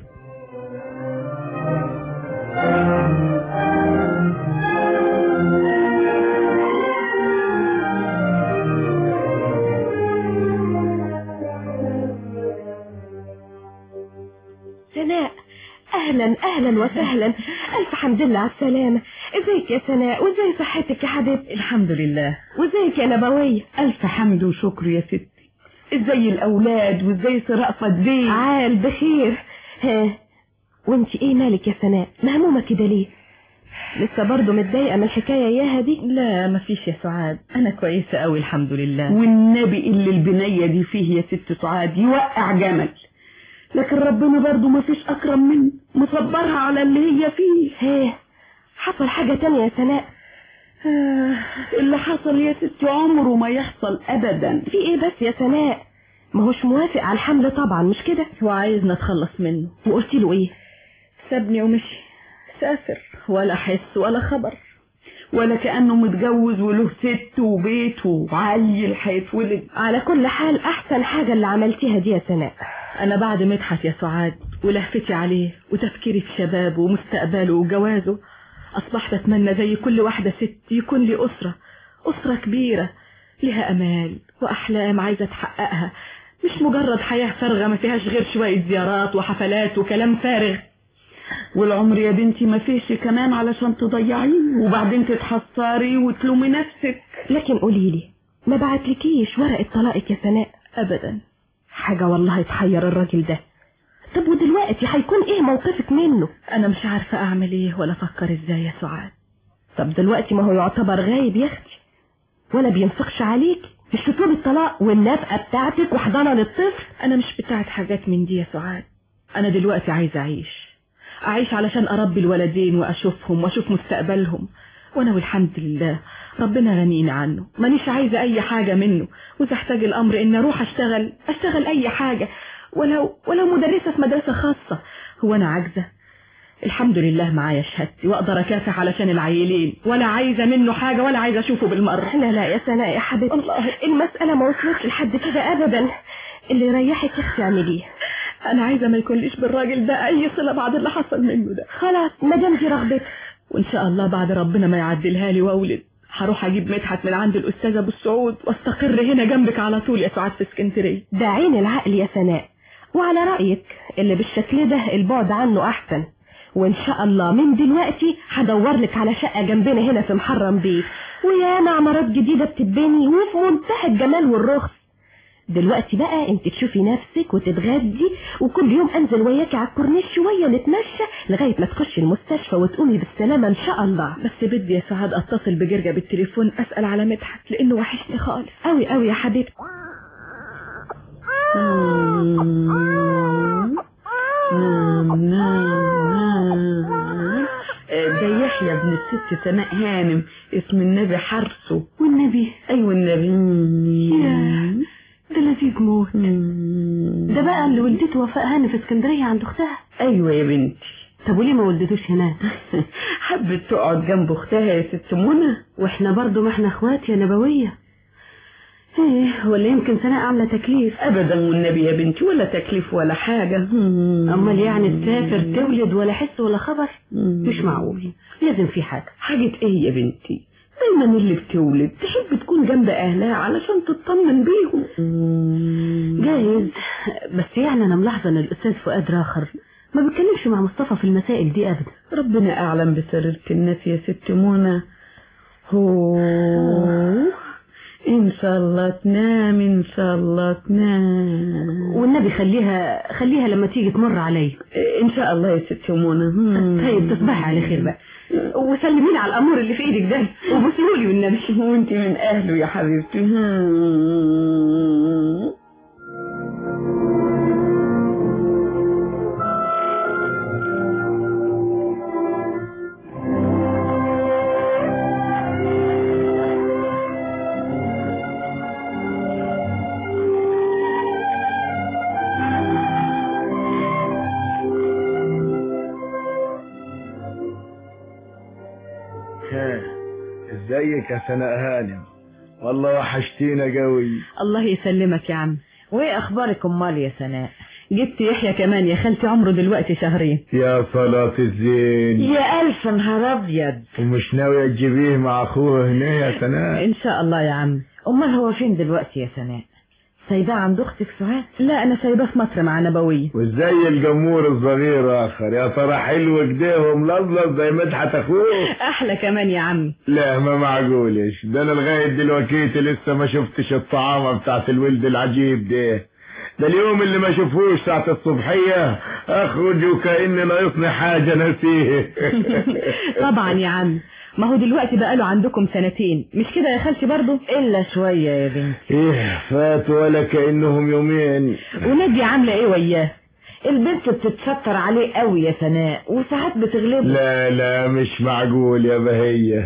سناء اهلا اهلا وسهلا الف حمد لله على السلامه ازيك يا سناء وازاي صحتك يا حبيبتي الحمد لله وازيك يا نبويه الف حمد وشكر يا ستي ازاي الاولاد وازاي رأفت بيه عال بخير ها وانت ايه مالك يا سناء مهمومه كده ليه لسه برضه متضايقه من الحكايه اياها دي لا مفيش يا سعاد أنا كويسة أوي الحمد لله والنبي اللي البنية دي فيه يا ست سعاد يوقع جمل لكن ربنا برضو ما فيش أكرم منه مصبرها على اللي هي فيه ها حصل حاجه تانية يا سناء آه اللي حصل يا ست عمره ما يحصل أبدا في ايه بس يا سناء ما هوش موافق على الحمل طبعا مش كده وعايزنا نتخلص منه وقلت له ايه سابني ومشي سافر ولا حس ولا خبر ولا كأنه متجوز وله ست وبيت وعيل هيتولد على كل حال احسن حاجة اللي عملتيها دي يا سناء انا بعد مدحت يا سعاد ولهفتي عليه وتفكيري في شبابه ومستقبله وجوازه اصبحت اتمنى زي كل واحدة ست يكون لي اسرة اسرة كبيرة لها امال واحلام عايزة تحققها مش مجرد حياة فارغة ما فيهاش غير شوية زيارات وحفلات وكلام فارغ والعمر يا بنتي ما فيش كمان علشان تضيعيه وبعدين تتحسري وتلومي نفسك لكن قولي لي ما بعتلكيش ورقة طلاقك يا سناء ابدا حاجة والله تحير الراجل ده طب ودلوقتي هيكون ايه موقفك منه انا مش عارفة اعمل ايه ولا افكر ازاي يا سعاد طب دلوقتي ما هو يعتبر غايب يا اختي ولا بينفقش عليك مش تطلب الطلاق والنفقة بتاعتك وحضانة للطفل انا مش بتاعت حاجات من دي يا سعاد انا دلوقتي عايزة اعيش اعيش علشان اربي الولدين واشوفهم واشوف مستقبلهم وانا والحمد لله ربنا غنينا عنه مانيش عايزة اي حاجة منه واذا احتاج الامر ان اروح اشتغل اشتغل اي حاجة ولو ولو مدرسة في مدرسة خاصة هو انا عاجزة الحمد لله معايا شهادتي واقدر اكافح علشان العيلين ولا عايزة منه حاجة ولا عايزة اشوفه بالمرة لا لا يا سناء يا حبيبتي الله. المسألة ما وصلتش لحد كده ابدا اللي يريحك يا اختي اعمليه انا عايزة ما يكونليش بالراجل ده اي صلة بعد اللي حصل منه ده خلاص ما دام دي رغبتك وان شاء الله بعد ربنا ما يعدلها لي واولد هروح اجيب مدحت من عند الاستاذ ابو السعود واستقر هنا جنبك على طول يا سعاد في اسكندريه ده عين العقل يا سناء وعلى رأيك اللي بالشكل ده البعد عنه احسن وان شاء الله من دلوقتي هدور لك على شقة جنبنا هنا في محرم بيه وياما عمارات جديدة بتتبني وفي منتهى الجمال والرخص دلوقتي بقى انت تشوفي نفسك وتتغدي وكل يوم انزل وياكي على الكورنيش شوية نتمشى لغاية ما تخشي المستشفى وتقومي بالسلامة ان شاء الله بس بدي يا سعاد اتصل بجرجة بالتليفون اسأل على مدحت لانه وحشني خالص قوي قوي يا حبيبتي نام نام نام ده يحيى ابن الست سناء هانم اسم النبي حرسه والنبي ايوه النبي ياه، ده لذيذ موت ده بقى اللي ولدته وفاء هاني في اسكندرية عند اختها ايوه يا بنتي طب وليه ما ولدتوش هناك حبت تقعد جنب اختها يا ست منى واحنا برضو ما احنا اخوات يا نبوية ايه ولا يمكن سناء عاملة تكليف ابدا والنبي يا بنتي ولا تكليف ولا حاجة امال يعني تسافر تولد ولا حس ولا خبر مش معقول لازم في حاجة حاجة ايه يا بنتي دايما اللي بتولد تحب تكون جنب اهلها علشان تطمن بيهم جايز بس يعني انا ملاحظة ان الاستاذ فؤاد راخر ما بيتكلمش مع مصطفى في المسائل دي ابدا ربنا اعلم بسريرة الناس يا ست منى هو ان شاء الله تنام ان شاء الله تنام والنبي خليها خليها لما تيجي تمر عليا ان شاء الله يا ست منى طيب تصبحي على خير بقى وسلميني على الامور اللي في ايدك ده وبوسيهولي والنبي وانت من اهله يا حبيبتي ها، ازيك يا سناء هانم والله وحشتينا قوي الله يسلمك يا عم وايه اخبارك امال يا سناء جبت يحيى كمان يا خالتي عمره دلوقتي شهرين يا صلاة الزين يا الف نهار ابيض ومش ناوية تجيبيه مع اخوه هنا يا سناء ان شاء الله يا عم امال هو فين دلوقتي يا سناء سايباه عند اختك سعاد لا انا سايباه في مصر مع نبوية وازاي الجمهور الصغير اخر يا ترى حلو كده وملظلظ زي مدحت اخوه احلى كمان يا عمي لا ما معقولش ده انا لغاية دلوقتي لسه ما شفتش الطعامة بتاعت الولد العجيب ده ده اليوم اللي ما شوفوش ساعة الصبحية اخرج وكأني ناقصني حاجة نسيه طبعا يا عم ما هو دلوقتي بقاله عندكم سنتين مش كده يا خالتي برضو الا شوية يا بنتي ايه فات ولا كأنهم يومين ونادي عاملة ايه وياه البنت بتتستر عليه قوي يا سناء وساعات بتغلبه لا لا مش معقول يا بهية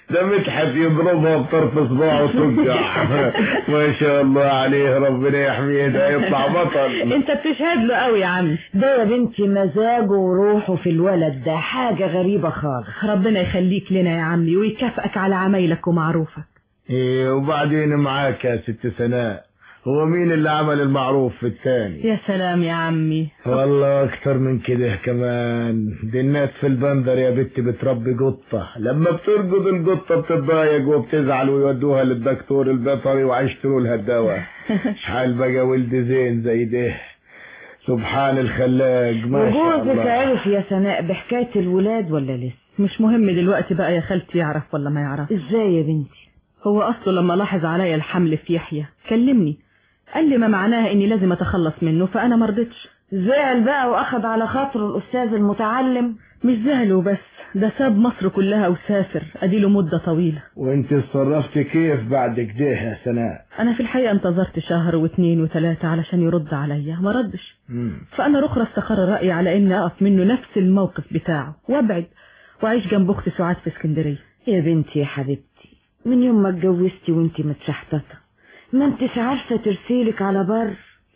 ده مدحت يضربها بطرف صباعه وتوجع ما شاء الله عليه ربنا يحميه ده يطلع بطل انت بتشهد له قوي يا عم ده يا بنتي مزاجه وروحه في الولد ده حاجة غريبة خالص ربنا يخليك لنا يا عمي ويكافئك على عمايلك ومعروفك ايه وبعدين معاك يا ست سناء هو مين اللي عمل المعروف في التاني يا سلام يا عمي والله اكتر من كده كمان دي الناس في البندر يا بنتي بتربي قطة لما بترقد القطة بتتضايق وبتزعل ويودوها للدكتور البيطري ويشتروا لها الدواء شحال بقى ولد زين زي ده سبحان الخلاق ما شاء وجوزك الله عرف يا سناء بحكاية الولاد ولا لسه مش مهم دلوقتي بقى يا خالتي يعرف ولا ما يعرف ازاي يا بنتي هو اصله لما لاحظ عليا الحمل في يحيى كلمني قال لي ما معناها اني لازم اتخلص منه فانا مرضتش زعل بقى واخد على خاطره الاستاذ المتعلم مش زعل وبس ده ساب مصر كلها وسافر اديله مدة طويلة وانت اتصرفت كيف بعد كده يا سناء انا في الحقيقة انتظرت شهر واثنين وثلاثة علشان يرد عليا ما ردش مم. فانا رخرة استقر رأيي على اني اقف منه نفس الموقف بتاعه وابعد واعيش جنب اختي سعاد في اسكندرية يا بنتي يا حبيبتي من يوم ما اتجوزتي وانتي متشحططة ما انتش عارفة ترسيلك على بر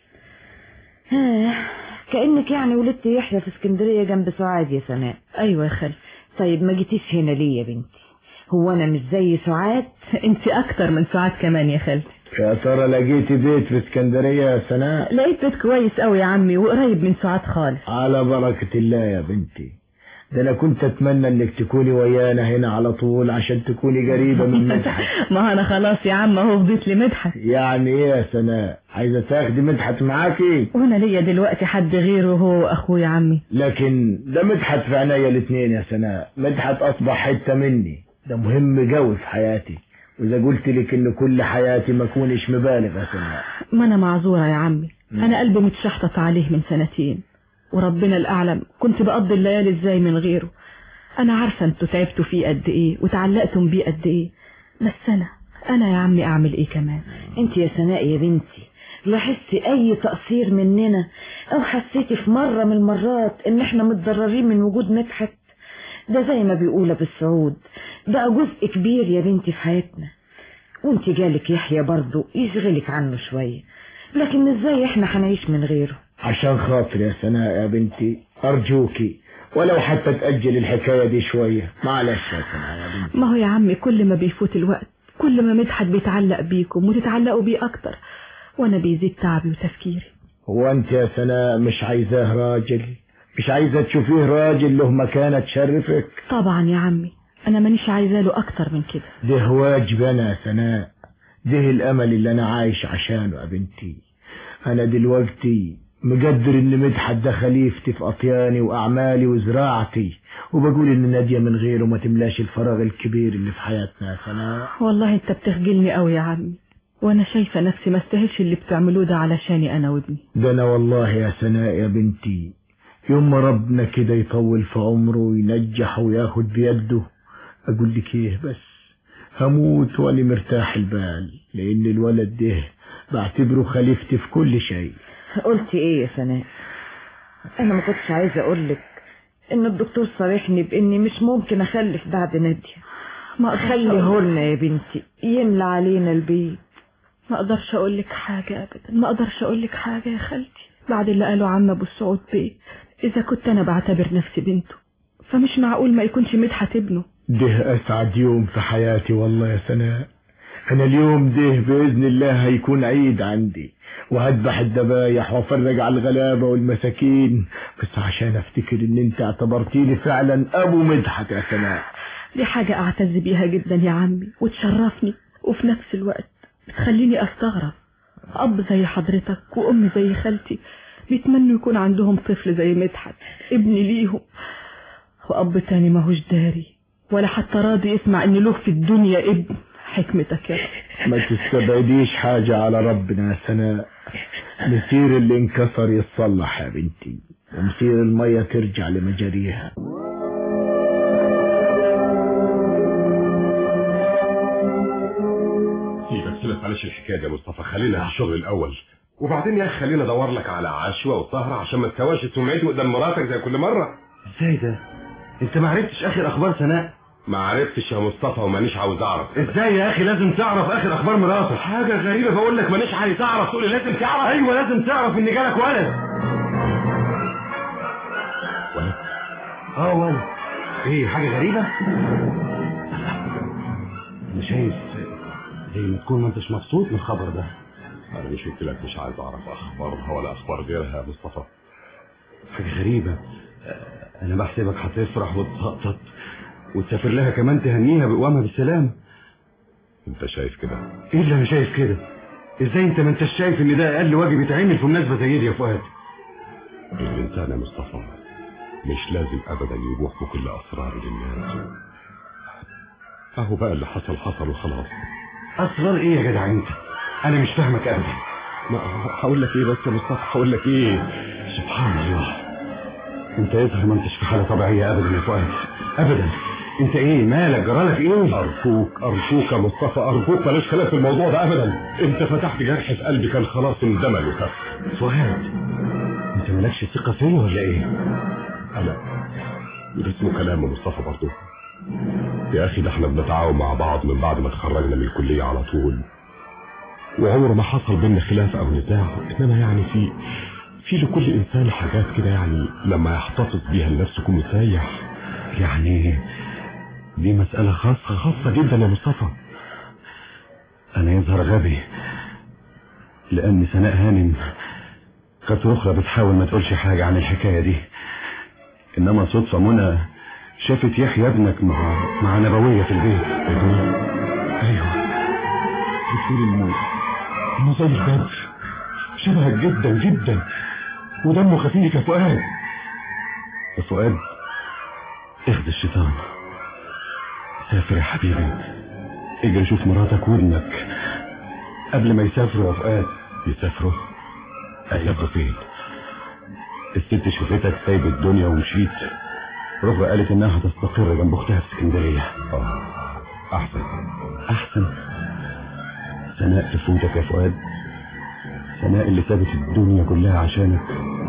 ها كأنك يعني ولدت يحيى في اسكندرية جنب سعاد يا سناء ايوه يا خالتي طيب ما جيتيش هنا ليه يا بنتي هو انا مش زي سعاد انت اكتر من سعاد كمان يا خالتي يا ترى لقيتي بيت في اسكندرية يا سناء لقيت بيت كويس قوي يا عمي وقريب من سعاد خالص على بركة الله يا بنتي ده انا كنت اتمنى انك تكوني ويانا هنا على طول عشان تكوني قريبة من مدحت ما انا خلاص يا عم اهو فضيت لمدحت يعني ايه يا سناء عايزة تاخدي مدحت معاكي وانا ليا دلوقتي حد غيره هو اخويا عمي لكن ده مدحت في عينيا الاتنين يا سناء مدحت اصبح حتة مني ده مهم قوي في حياتي واذا قلت لك ان كل حياتي ما كونش مبالغ يا سناء ما انا معذورة يا عمي انا قلبي متشحطط عليه من سنتين وربنا الاعلم كنت بقضي الليالي ازاي من غيره انا عارفة انتوا تعبتوا فيه قد ايه وتعلقتم بيه قد ايه بس انا انا يا عمي اعمل ايه كمان انت يا سناء يا بنتي لاحظتي اي تقصير مننا او حسيتي في مرة من المرات ان احنا متضررين من وجود مدحت ده زي ما بيقولوا بالسعود بقى جزء كبير يا بنتي في حياتنا وانت جالك يحيى برضه يشغلك عنه شوية لكن ازاي احنا هنعيش من غيره عشان خاطر يا سناء يا بنتي ارجوكي ولو حتى تأجل الحكاية دي شوية معلش يا سناء يا بنتي ما هو يا عمي كل ما بيفوت الوقت كل ما مدحت بيتعلق بيكم وتتعلقوا بيه اكتر وانا بيزيد تعبي وتفكيري هو انت يا سناء مش عايزاه راجل مش عايزة تشوفيه راجل له مكانة تشرفك طبعا يا عمي انا مانيش عايزه له اكتر من كده ده واجب انا يا سناء ده الامل اللي انا عايش عشانه يا بنتي انا دلوقتي مقدر ان مدحت ده خليفتي في اطياني واعمالي وزراعتي وبقول ان نادية من غيره ما تملاش الفراغ الكبير اللي في حياتنا يا سناء والله انت بتخجلني قوي يا عمي وانا شايفه نفسي ما استاهلش اللي بتعملوه ده علشاني انا وابني ده انا والله يا سناء يا بنتي يوم ما ربنا كده يطول في عمره وينجح وياخد بيده اقول لك ايه بس هموت وانا مرتاح البال لان الولد ده بعتبره خليفتي في كل شيء قلتي ايه يا سناء انا ما كنتش عايزة اقولك ان الدكتور صارحني باني مش ممكن اخلف بعد نادية ما اقدرش خليه لنا يا بنتي يملى علينا البيت ما اقدرش اقول لك حاجه ابدا ما اقدرش اقول لك حاجه يا خالتي بعد اللي قاله عم ابو السعود بيه اذا كنت انا بعتبر نفسي بنته فمش معقول ما يكونش مدحت ابنه ده اسعد يوم في حياتي والله يا سناء انا اليوم ده باذن الله هيكون عيد عندي وهذبح الذبايح وافرج على الغلابه والمساكين بس عشان افتكر ان انت اعتبرتيني فعلا ابو مدحت يا سناء دي حاجه اعتز بيها جدا يا عمي وتشرفني وفي نفس الوقت بتخليني استغرب اب زي حضرتك وام زي خالتي بيتمنوا يكون عندهم طفل زي مدحت ابن ليهم واب تاني ماهوش داري ولا حتى راضي يسمع ان له في الدنيا ابن حكمتك يا رب ما تستبعديش حاجة على ربنا يا سناء مسير اللي انكسر يتصلح يا بنتي ومسير المية ترجع لمجاريها سيبك سيبك معلش الحكايه دي يا مصطفى خلينا في الشغل الاول وبعدين يا اخي خلينا ادور لك على عشوه وسهره عشان ما تكواش سمعتي قدام مراتك زي كل مره ازاي ده انت ما عرفتش اخر اخبار سناء ما عرفتش يا مصطفى ومانيش عاوز اعرف ازاي يا اخي لازم تعرف اخر اخبار مراتك حاجة غريبة بقول لك مانيش عايز اعرف تقول لي لازم تعرف ايوه لازم تعرف ان جالك ولد ولد اه ولد ايه حاجه غريبه انا شايف زي ما تكون ما انتش مبسوط من الخبر ده انا مش قلت لك مش عايز اعرف اخبارها ولا اخبار غيرها يا مصطفى حاجه غريبه آه، انا بحسبك هتفرح وتطقطق وتسافر لها كمان تهنيها بقوامها بالسلام انت شايف كده ايه اللي انا شايف كده ازاي انت ما انتش شايف ان ده اقل واجب يتعمل في مناسبه زي دي يا فؤاد الانسان يا مصطفى مش لازم ابدا يبوح بكل اسراره للناس اهو بقى اللي حصل حصل وخلاص اسرار ايه يا جدع انت انا مش فاهمك ابدا ما هقول لك ايه بس يا مصطفى هقول لك ايه سبحان الله انت يظهر ما انتش في حاله طبيعيه ابدا يا فؤاد ابدا انت ايه مالك جرالك ايه ارجوك ارجوك يا مصطفى ارجوك بلاش كلام في الموضوع ده ابدا انت فتحت جرح في قلبي كان خلاص اندمل وكف فؤاد انت مالكش ثقه فيا ولا ايه انا وده اسمه كلام يا مصطفى برضه يا اخي ده احنا بنتعاون مع بعض من بعد ما اتخرجنا من الكليه على طول وعمر ما حصل بينا خلاف او نزاع انما يعني في في لكل انسان حاجات كده يعني لما يحتفظ بيها لنفسه يكون مسيح يعني دي مسألة خاصة خاصه جدا يا مصطفى أنا يظهر غبي لأن سناء هانم كانت أخرى بتحاول ما تقولش حاجة عن الحكاية دي إنما صدفة منى شافت يحيى ابنك مع مع نبوية في البيت ايوه بتقول انه انه زي البدر شبهك جدا جدا ودمه خفيف يا فؤاد يا فؤاد اخد الشيطان سافر يا حبيبي اجري شوف مراتك وابنك قبل ما يسافروا يا فؤاد يسافروا يسافروا فين الست شوفتك سايب الدنيا ومشيت رغم قالت انها هتستقر جنب اختها في اسكندريه اه احسن احسن سناء تفوتك يا فؤاد سناء اللي سابت الدنيا كلها عشانك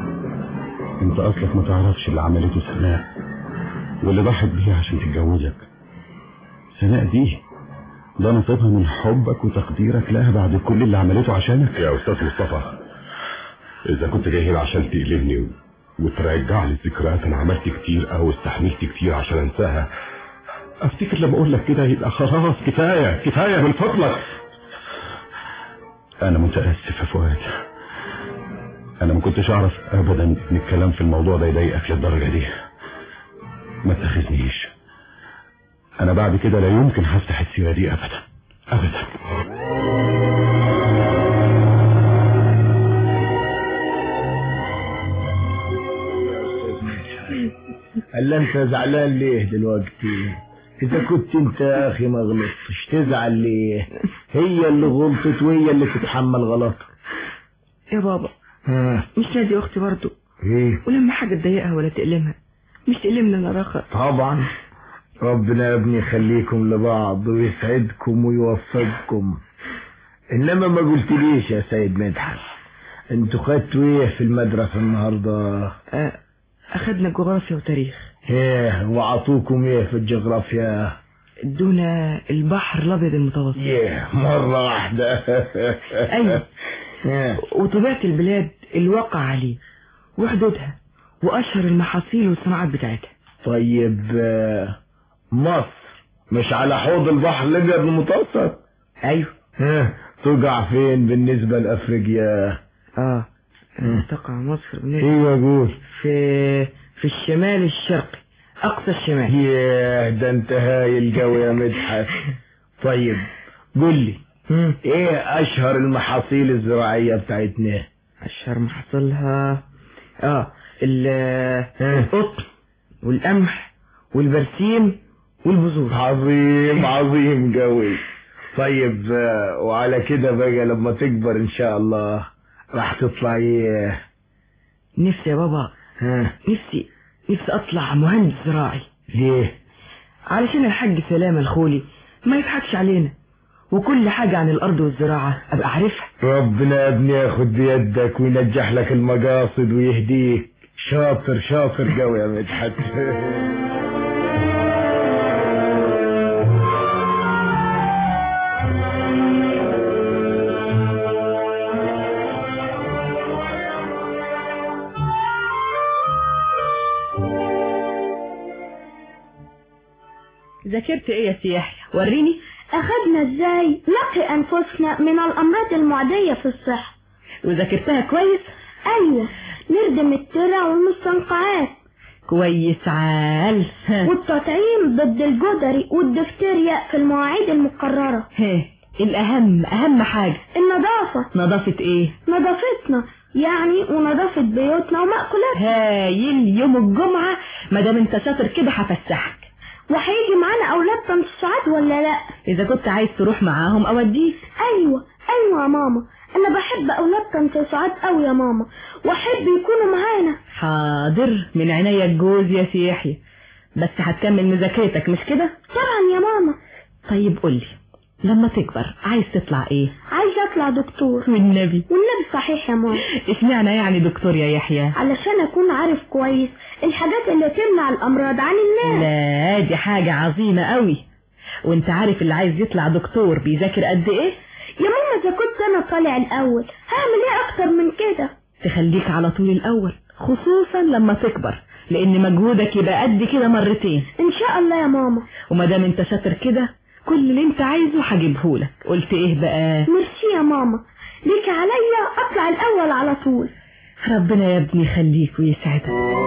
انت اصلك ما تعرفش اللي عملته سناء واللي ضحت بيه عشان تتجوزك سناء دي ده نصيبها من حبك وتقديرك لها بعد كل اللي عملته عشانك يا استاذ مصطفى اذا كنت جاي هنا عشان تقلبني و... وترجع لي ذكريات انا عملت كتير او استحملت كتير عشان انساها افتكر لما اقول لك كده يبقى خلاص كفايه كفايه من فضلك انا متاسف يا فؤاد انا ما كنتش اعرف ابدا ان الكلام في الموضوع ده يضايقك للدرجه دي ما تاخذنيش انا بعد كده لا يمكن هفتح السيره دي ابدا ابدا هلا انت زعلان ليه دلوقتي اذا كنت انت يا اخي ما غلطتش تزعل ليه هي اللي غلطت وهي اللي تتحمل غلطها يا بابا ها مش نادي اختي برضه ايه ولما حاجة تضايقها ولا تألمها مش تألمنا انا رخا طبعا ربنا يا ابني يخليكم لبعض ويسعدكم ويوفقكم انما ما قلتليش يا سيد مدحت انتوا خدتوا ايه في المدرسة النهاردة آه، اخدنا جغرافيا وتاريخ ايه وعطوكم ايه في الجغرافيا ادونا البحر الابيض المتوسط ايه مرة واحدة ايوه إيه. وطبيعة البلاد الواقع عليه وحدودها واشهر المحاصيل والصناعات بتاعتها طيب آه، مصر مش على حوض البحر الابيض المتوسط ايوه ها تقع فين بالنسبة لافريقيا اه مم. تقع مصر بالنسبة ايوه قول في في الشمال الشرقي اقصى الشمال ياه ده انت هايل قوي يا مدحت طيب قول لي مم. ايه اشهر المحاصيل الزراعية بتاعتنا اشهر محصلها اه ال- ها. القطن والقمح والبرسيم والبذور عظيم عظيم قوي طيب آه، وعلى كده بقى لما تكبر ان شاء الله راح تطلع ايه نفسي يا بابا ها نفسي نفسي اطلع مهندس زراعي ليه علشان الحاج سلامة الخولي ما يضحكش علينا وكل حاجة عن الأرض والزراعة أبقى عارفها ربنا يا ابني ياخد بيدك وينجح لك المقاصد ويهديك شاطر شاطر قوي يا مدحت ذاكرت ايه يا سياحي وريني أخدنا إزاي نقي أنفسنا من الأمراض المعدية في الصحة وذاكرتها كويس أيوة نردم الترع والمستنقعات كويس عال والتطعيم ضد الجدري والدفتيريا في المواعيد المقررة ها الأهم أهم حاجة النظافة نظافة ايه نظافتنا يعني ونظافة بيوتنا ومأكولاتنا هايل يوم الجمعة مادام انت شاطر كده هفسحك وهيجي معانا أولاد طنط سعاد ولا لأ إذا كنت عايز تروح معاهم أوديك أيوة أيوة يا ماما أنا بحب أولاد طنط سعاد أوي يا ماما وأحب يكونوا معانا حاضر من عينيا الجوز يا سياحي بس هتكمل مذاكرتك مش كده طبعا يا ماما طيب قولي لما تكبر عايز تطلع ايه عايزة أطلع دكتور والنبي والنبي صحيح يا ماما اشمعنى يعني دكتور يا يحيى علشان أكون عارف كويس الحاجات اللي تمنع الأمراض عن الناس لا دي حاجة عظيمة قوي وانت عارف اللي عايز يطلع دكتور بيذاكر قد ايه يا ماما إذا كنت أنا طالع الأول هعمل إيه أكتر من كده تخليك على طول الاول خصوصا لما تكبر لان مجهودك يبقى قد كده مرتين إن شاء الله يا ماما ومادام انت شاطر كده كل اللي انت عايزه هجيبهولك قلت ايه بقى ميرسي يا ماما ليك عليا أطلع الأول على طول ربنا يا ابني يخليك ويسعدك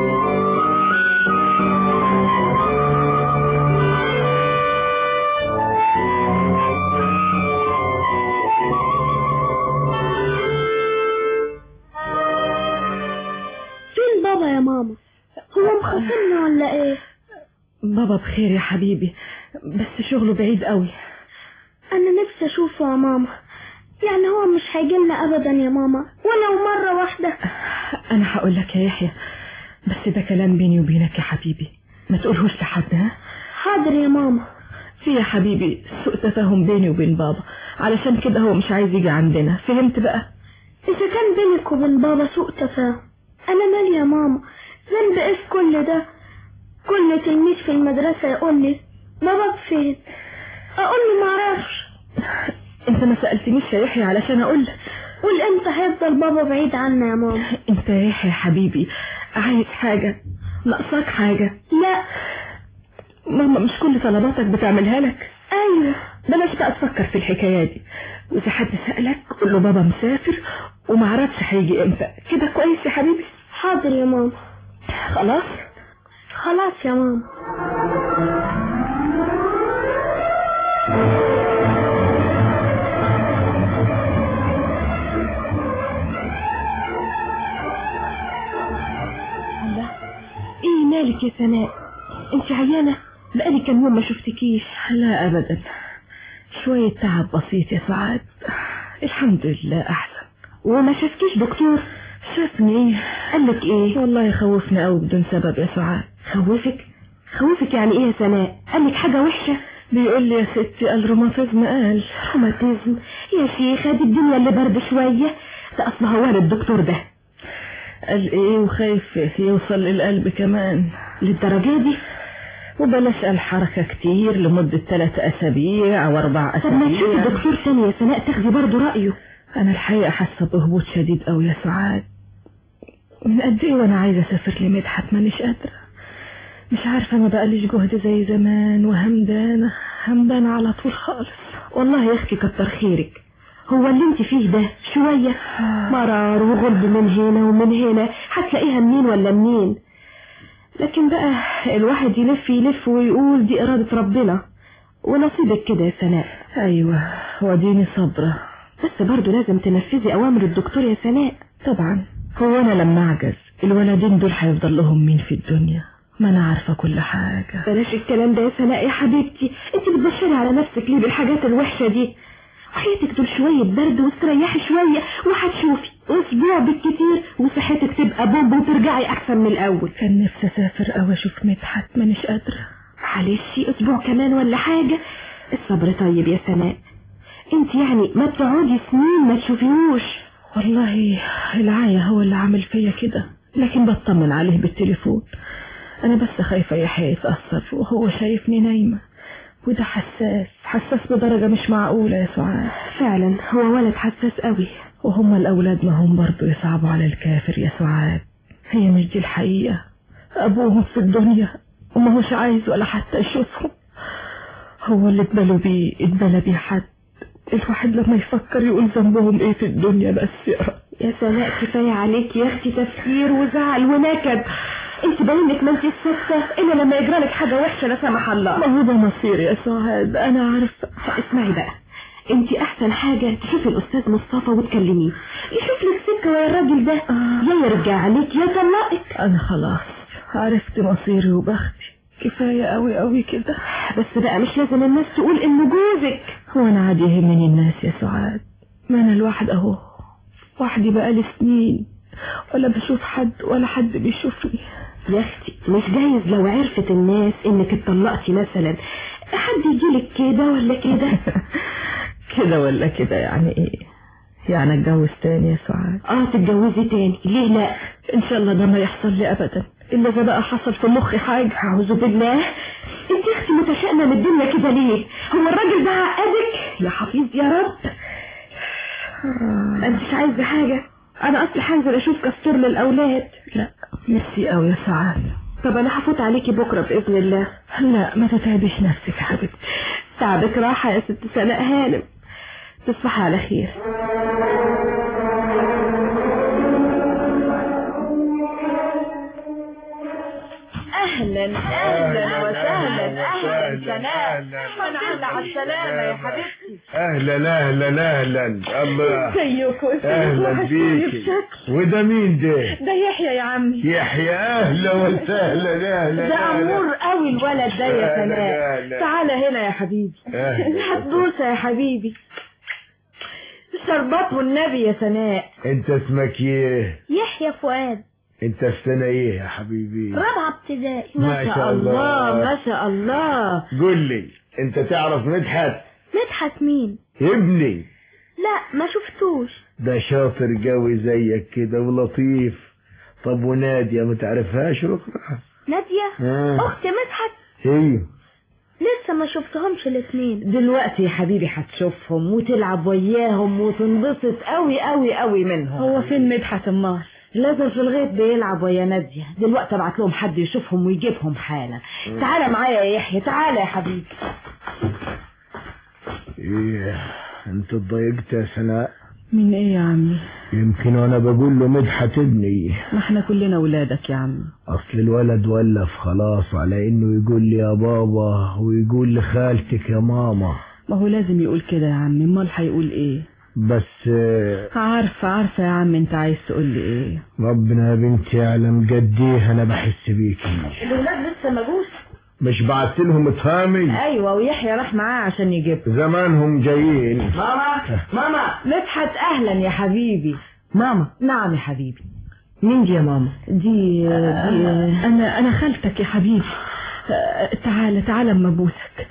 فين بابا يا ماما هو مخاصمنا ولا إيه بابا بخير يا حبيبي بس شغله بعيد قوي أنا نفسي أشوفه يا ماما يعني هو مش هيجيلنا أبدا يا ماما ولو مرة واحدة انا هقول لك يا يحيى بس ده كلام بيني وبينك يا حبيبي ما تقولهوش لحد ها حاضر يا ماما في يا حبيبي سوء تفاهم بيني وبين بابا علشان كده هو مش عايز يجي عندنا فهمت بقى إذا كان بينك وبين بابا سوء تفاهم أنا مالي يا ماما ذنب إيه في كل ده كل تلميذ في المدرسة يقول لي بابا فين أقول له معرفش انت ما سألتنيش يا يحيى علشان اقول لك قول امتى هيفضل بابا بعيد عنا يا ماما انت يا يحيى يا حبيبي عايز حاجة ناقصاك حاجة لا ماما مش كل طلباتك بتعملها لك ايوه بلاش بقى تفكر في الحكاية دي واذا حد سألك قول له بابا مسافر ومعرفش هيجي امتى كده كويس يا حبيبي حاضر يا ماما خلاص خلاص يا ماما الله ايه مالك يا سناء انت عيانة بقالي كام يوم ما شفتكيش لا ابدا شوية تعب بسيط يا سعاد الحمد لله احسن وما شفتكيش دكتور شافني قالك ايه والله يخوفنا قوي بدون سبب يا سعاد خوفك خوفك يعني ايه يا سناء قالك حاجة وحشة بيقول لي يا ستي الروماتيزم قال روماتيزم يا شيخة دي الدنيا اللي برد شوية ده اصل هو أنا الدكتور ده قال ايه وخايف يوصل للقلب كمان للدرجة دي وبلاش قال حركة كتير لمدة ثلاث أسابيع أو أربع طب ما تشوفي أسابيع دكتور تاني يا سناء تاخدي برضه رأيه أنا الحقيقة حاسة بهبوط شديد أوي يا سعاد من قد إيه وأنا عايزة أسافر لمدحت مانيش قادرة مش عارفة ما بقاليش جهد زي زمان وهمدانة همدانة على طول خالص والله يا اختي كتر خيرك هو اللي انت فيه ده شوية مرار وغلب من هنا ومن هنا هتلاقيها منين ولا منين لكن بقى الواحد يلف يلف ويقول دي إرادة ربنا ونصيبك كده يا سناء أيوة وديني صبرة بس برضو لازم تنفذي أوامر الدكتور يا سناء طبعا هو أنا لما أعجز الولدين دول هيفضل لهم مين في الدنيا ما أنا عارفة كل حاجة بلاش الكلام ده يا سناء يا حبيبتي انت بتبشري على نفسك ليه بالحاجات الوحشة دي وحياتك دول شوية برد واستريحي شوية وهتشوفي اسبوع بالكتير وصحتك تبقى بوب وترجعي احسن من الاول كان نفسي أسافر أو أشوف مدحت مانيش قادرة معلش اسبوع كمان ولا حاجة الصبر طيب يا سناء انت يعني ما بتقعدي سنين ما تشوفيهوش والله العاية هو اللي عامل فيا كده لكن بطمن عليه بالتليفون أنا بس خايفة يحيى يتأثر وهو شايفني نايمة وده حساس حساس بدرجة مش معقولة يا سعاد فعلا هو ولد حساس قوي وهم الأولاد ما هم برضو يصعبوا على الكافر يا سعاد هي مش دي الحقيقة أبوهم في الدنيا وما هوش عايز ولا حتى يشوفهم هو اللي اتبلوا بيه اتبلى بيه حد الواحد لما يفكر يقول ذنبهم ايه في الدنيا بس يا رب يا سناء كفاية عليك يا اختي تفكير وزعل ونكد انت باينك ما انت السكتة الا لما يجرالك حاجة وحشة لا سمح الله ما هو ده مصير يا سعاد انا عارفة اسمعي بقى انت احسن حاجة تشوفي الاستاذ مصطفى وتكلميه يشوف لك سكة ويا الراجل ده يا يرجع عليك يا طلقك انا خلاص عرفت مصيري وبختي كفاية قوي قوي كده بس بقى مش لازم الناس تقول انه جوزك وانا عادي يهمني الناس يا سعاد ما انا الواحد اهو وحدي بقالي سنين ولا بشوف حد ولا حد بيشوفني يا اختي مش جايز لو عرفت الناس انك اتطلقتي مثلا حد يجيلك كده ولا كده كده ولا كده يعني ايه يعني اتجوز تاني يا سعاد اه تتجوزي تاني ليه لا ان شاء الله ده ما يحصل لي ابدا الا اذا بقى حصل في مخي حاجه اعوذ بالله انت يا اختي متشائمه من الدنيا كده ليه هو الراجل ده عقدك يا حفيظ يا رب انت مش عايزه حاجه انا اصلي هنزل اشوف كستور للاولاد لا نفسي قوي يا سعاد طب انا هفوت عليكي بكره باذن الله لا ما تتعبيش نفسك يا حبيبتي تعبك راحه يا ست سناء هانم تصبحي على خير اهلا اهلا وسهلا اهلا سناء الحمد على السلامه يا حبيبتي اهلا اهلا اهلا الله ازيكم اهلا بيكي وده مين ده ده يحيى يا عمي يحيى اهلا وسهلا اهلا ده امور قوي الولد ده يا أهلا، سناء أهلا. تعالى هنا يا حبيبي أهلا. هتبوسه يا حبيبي الشربات والنبي يا سناء انت اسمك ايه يحيى فؤاد انت في سنه ايه يا حبيبي رابعة ابتدائي ما شاء الله. ما شاء الله قول لي انت تعرف مدحت مدحت مين ابني لا ما شفتوش ده شاطر قوي زيك كده ولطيف طب ونادية ما تعرفهاش ركرة نادية آه. اخت مدحت ايوه لسه ما شفتهمش الاثنين دلوقتي يا حبيبي هتشوفهم وتلعب وياهم وتنبسط قوي قوي قوي منهم هو فين مدحت امال لازم في الغيط بيلعب ويا نادية دلوقتي ابعت لهم حد يشوفهم ويجيبهم حالا تعالى معايا يا يحيى تعالى يا حبيبي ايه انت اتضايقت يا سناء من ايه يا عمي يمكن وانا بقول له مدحت ابني ما احنا كلنا ولادك يا عمي اصل الولد ولف خلاص على انه يقول لي يا بابا ويقول لخالتك يا ماما ما هو لازم يقول كده يا عمي امال هيقول ايه بس آه، عارفه عارفه يا عم انت عايز تقول لي ايه ربنا يا بنتي يعلم قد ايه انا بحس بيكي الولاد لسه ما جوش مش بعت لهم تهامي ايوه ويحيى راح معاه عشان يجيبهم زمانهم جايين ماما ماما مدحت اهلا يا حبيبي ماما نعم يا حبيبي مين دي يا ماما دي دي انا انا خالتك يا حبيبي آه، تعالى تعالى اما ابوسك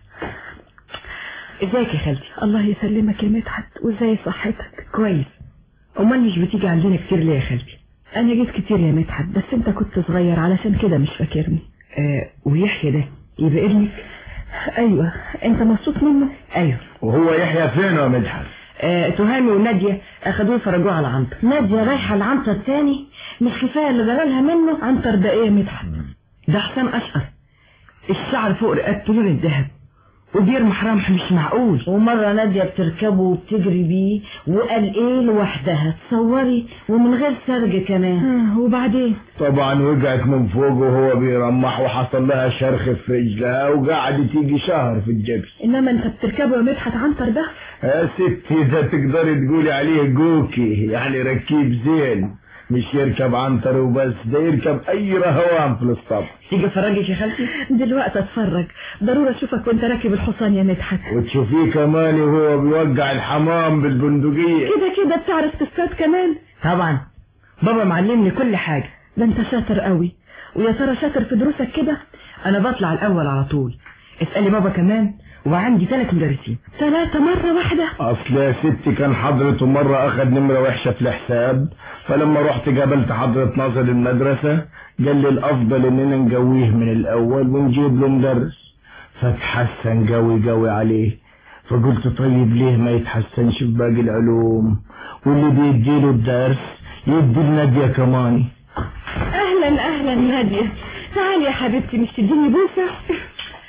ازيك يا خالتي الله يسلمك يا مدحت وازاي صحتك كويس امال مش بتيجي عندنا كتير ليه يا خالتي انا جيت كتير يا مدحت بس انت كنت صغير علشان كده مش فاكرني آه ويحيى ده يبقى ابنك ايوه انت مبسوط منه ايوه وهو يحيى فين يا مدحت آه تهامي ونادية اخدوه فرجوه على عنتر نادية رايحة لعنتر تاني مش كفاية اللي جرالها منه عنتر ده ايه يا مدحت ده حسام اشقر الشعر فوق رقبته لون الذهب وبيرمح رمح مش معقول ومرة نادية بتركبه وبتجري بيه وقال ايه لوحدها تصوري ومن غير سرج كمان آه، وبعدين طبعا وقعت من فوق وهو بيرمح وحصل لها شرخ في رجلها وقعدت تيجي شهر في الجبس انما انت بتركبه يا مدحت عنتر ده يا ستي ده تقدري تقولي عليه جوكي يعني ركيب زين مش يركب عنتر وبس ده يركب اي رهوان في الاسطبل تيجي افرجك يا خالتي دلوقتي اتفرج ضروري اشوفك وانت راكب الحصان يا مدحت وتشوفيه كمان وهو بيوقع الحمام بالبندقية كده كده بتعرف تصطاد كمان طبعا بابا معلمني كل حاجة ده انت شاطر قوي ويا ترى شاطر في دروسك كده انا بطلع الاول على طول اسألي بابا كمان وعندي ثلاث مدرسين ثلاثة مرة واحدة اصل يا ستي كان حضرته مرة اخد نمرة وحشة في الحساب فلما رحت قابلت حضرة ناظر المدرسة قال لي الافضل اننا نجويه من الاول ونجيب له مدرس فتحسن قوي قوي عليه فقلت طيب ليه ما يتحسنش في باقي العلوم واللي بيديله الدرس يدي لنادية كمان اهلا اهلا نادية تعالي يا حبيبتي مش تديني بوسة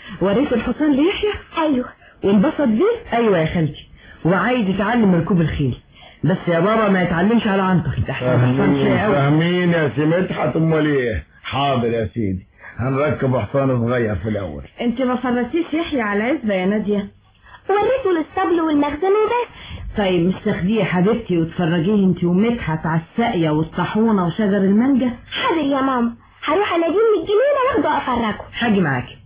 وريت الحصان ليحيى ايوه وانبسط بيه ايوه يا خالتي وعايز يتعلم ركوب الخيل بس يا بابا ما يتعلمش على عنتك ده احنا حصان فاهمين شقي قوي فاهمين يا سي مدحت امال ايه حاضر يا سيدي هنركب حصان صغير في الاول انت ما فرتيش يحيى على العزبه يا ناديه وريته الاسطبل والمخزن وبس طيب مش تاخديه يا حبيبتي وتفرجيه انت ومدحت على الساقيه والطاحونه وشجر المانجا حاضر يا ماما هروح اناديه من الجنينه واخده افرجه هاجي معاكي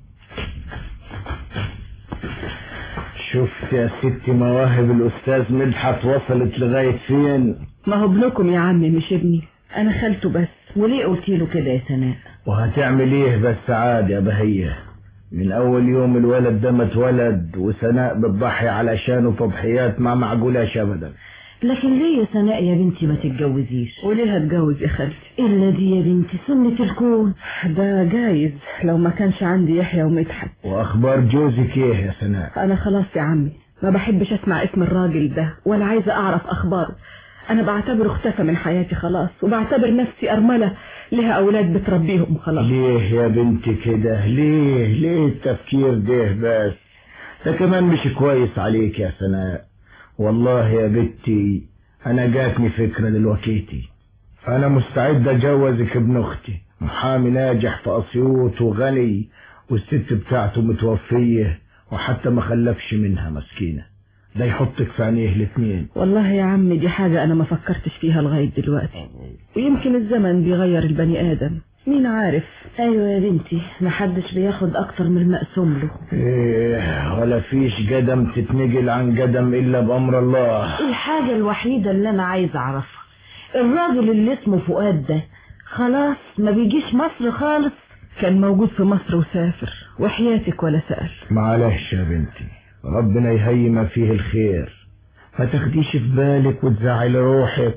شفت يا ستي مواهب الاستاذ مدحت وصلت لغايه فين ما هو ابنكم يا عمي مش ابني انا خالته بس وليه قلتي له كده يا سناء وهتعمل ايه بس عاد يا بهية من اول يوم الولد ده ما اتولد وسناء بتضحي علشانه تضحيات ما معقولاش ابدا لكن ليه يا سناء يا بنتي ما تتجوزيش وليه هتجوز يا خالتي الا دي يا بنتي سنة الكون ده جايز لو ما كانش عندي يحيى ومدحت واخبار جوزك ايه يا سناء انا خلاص يا عمي ما بحبش اسمع اسم الراجل ده ولا عايزه اعرف اخباره انا بعتبره اختفى من حياتي خلاص وبعتبر نفسي ارمله لها اولاد بتربيهم خلاص ليه يا بنتي كده ليه ليه التفكير ده بس ده كمان مش كويس عليك يا سناء والله يا بنتي انا جاتني فكرة دلوقتي انا مستعد اجوزك ابن اختي محامي ناجح في اسيوط وغني والست بتاعته متوفية وحتى ما خلفش منها مسكينة ده يحطك في عينيه الاتنين والله يا عمي دي حاجة أنا ما فكرتش فيها لغاية دلوقتي ويمكن الزمن بيغير البني آدم مين عارف ايوه يا بنتي محدش بياخد اكتر من المقسوم له إيه ولا فيش قدم تتنقل عن قدم الا بامر الله الحاجة الوحيدة اللي انا عايز اعرفها الراجل اللي اسمه فؤاد ده خلاص ما بيجيش مصر خالص كان موجود في مصر وسافر وحياتك ولا سأل معلش يا بنتي ربنا يهي ما فيه الخير ما تاخديش في بالك وتزعل روحك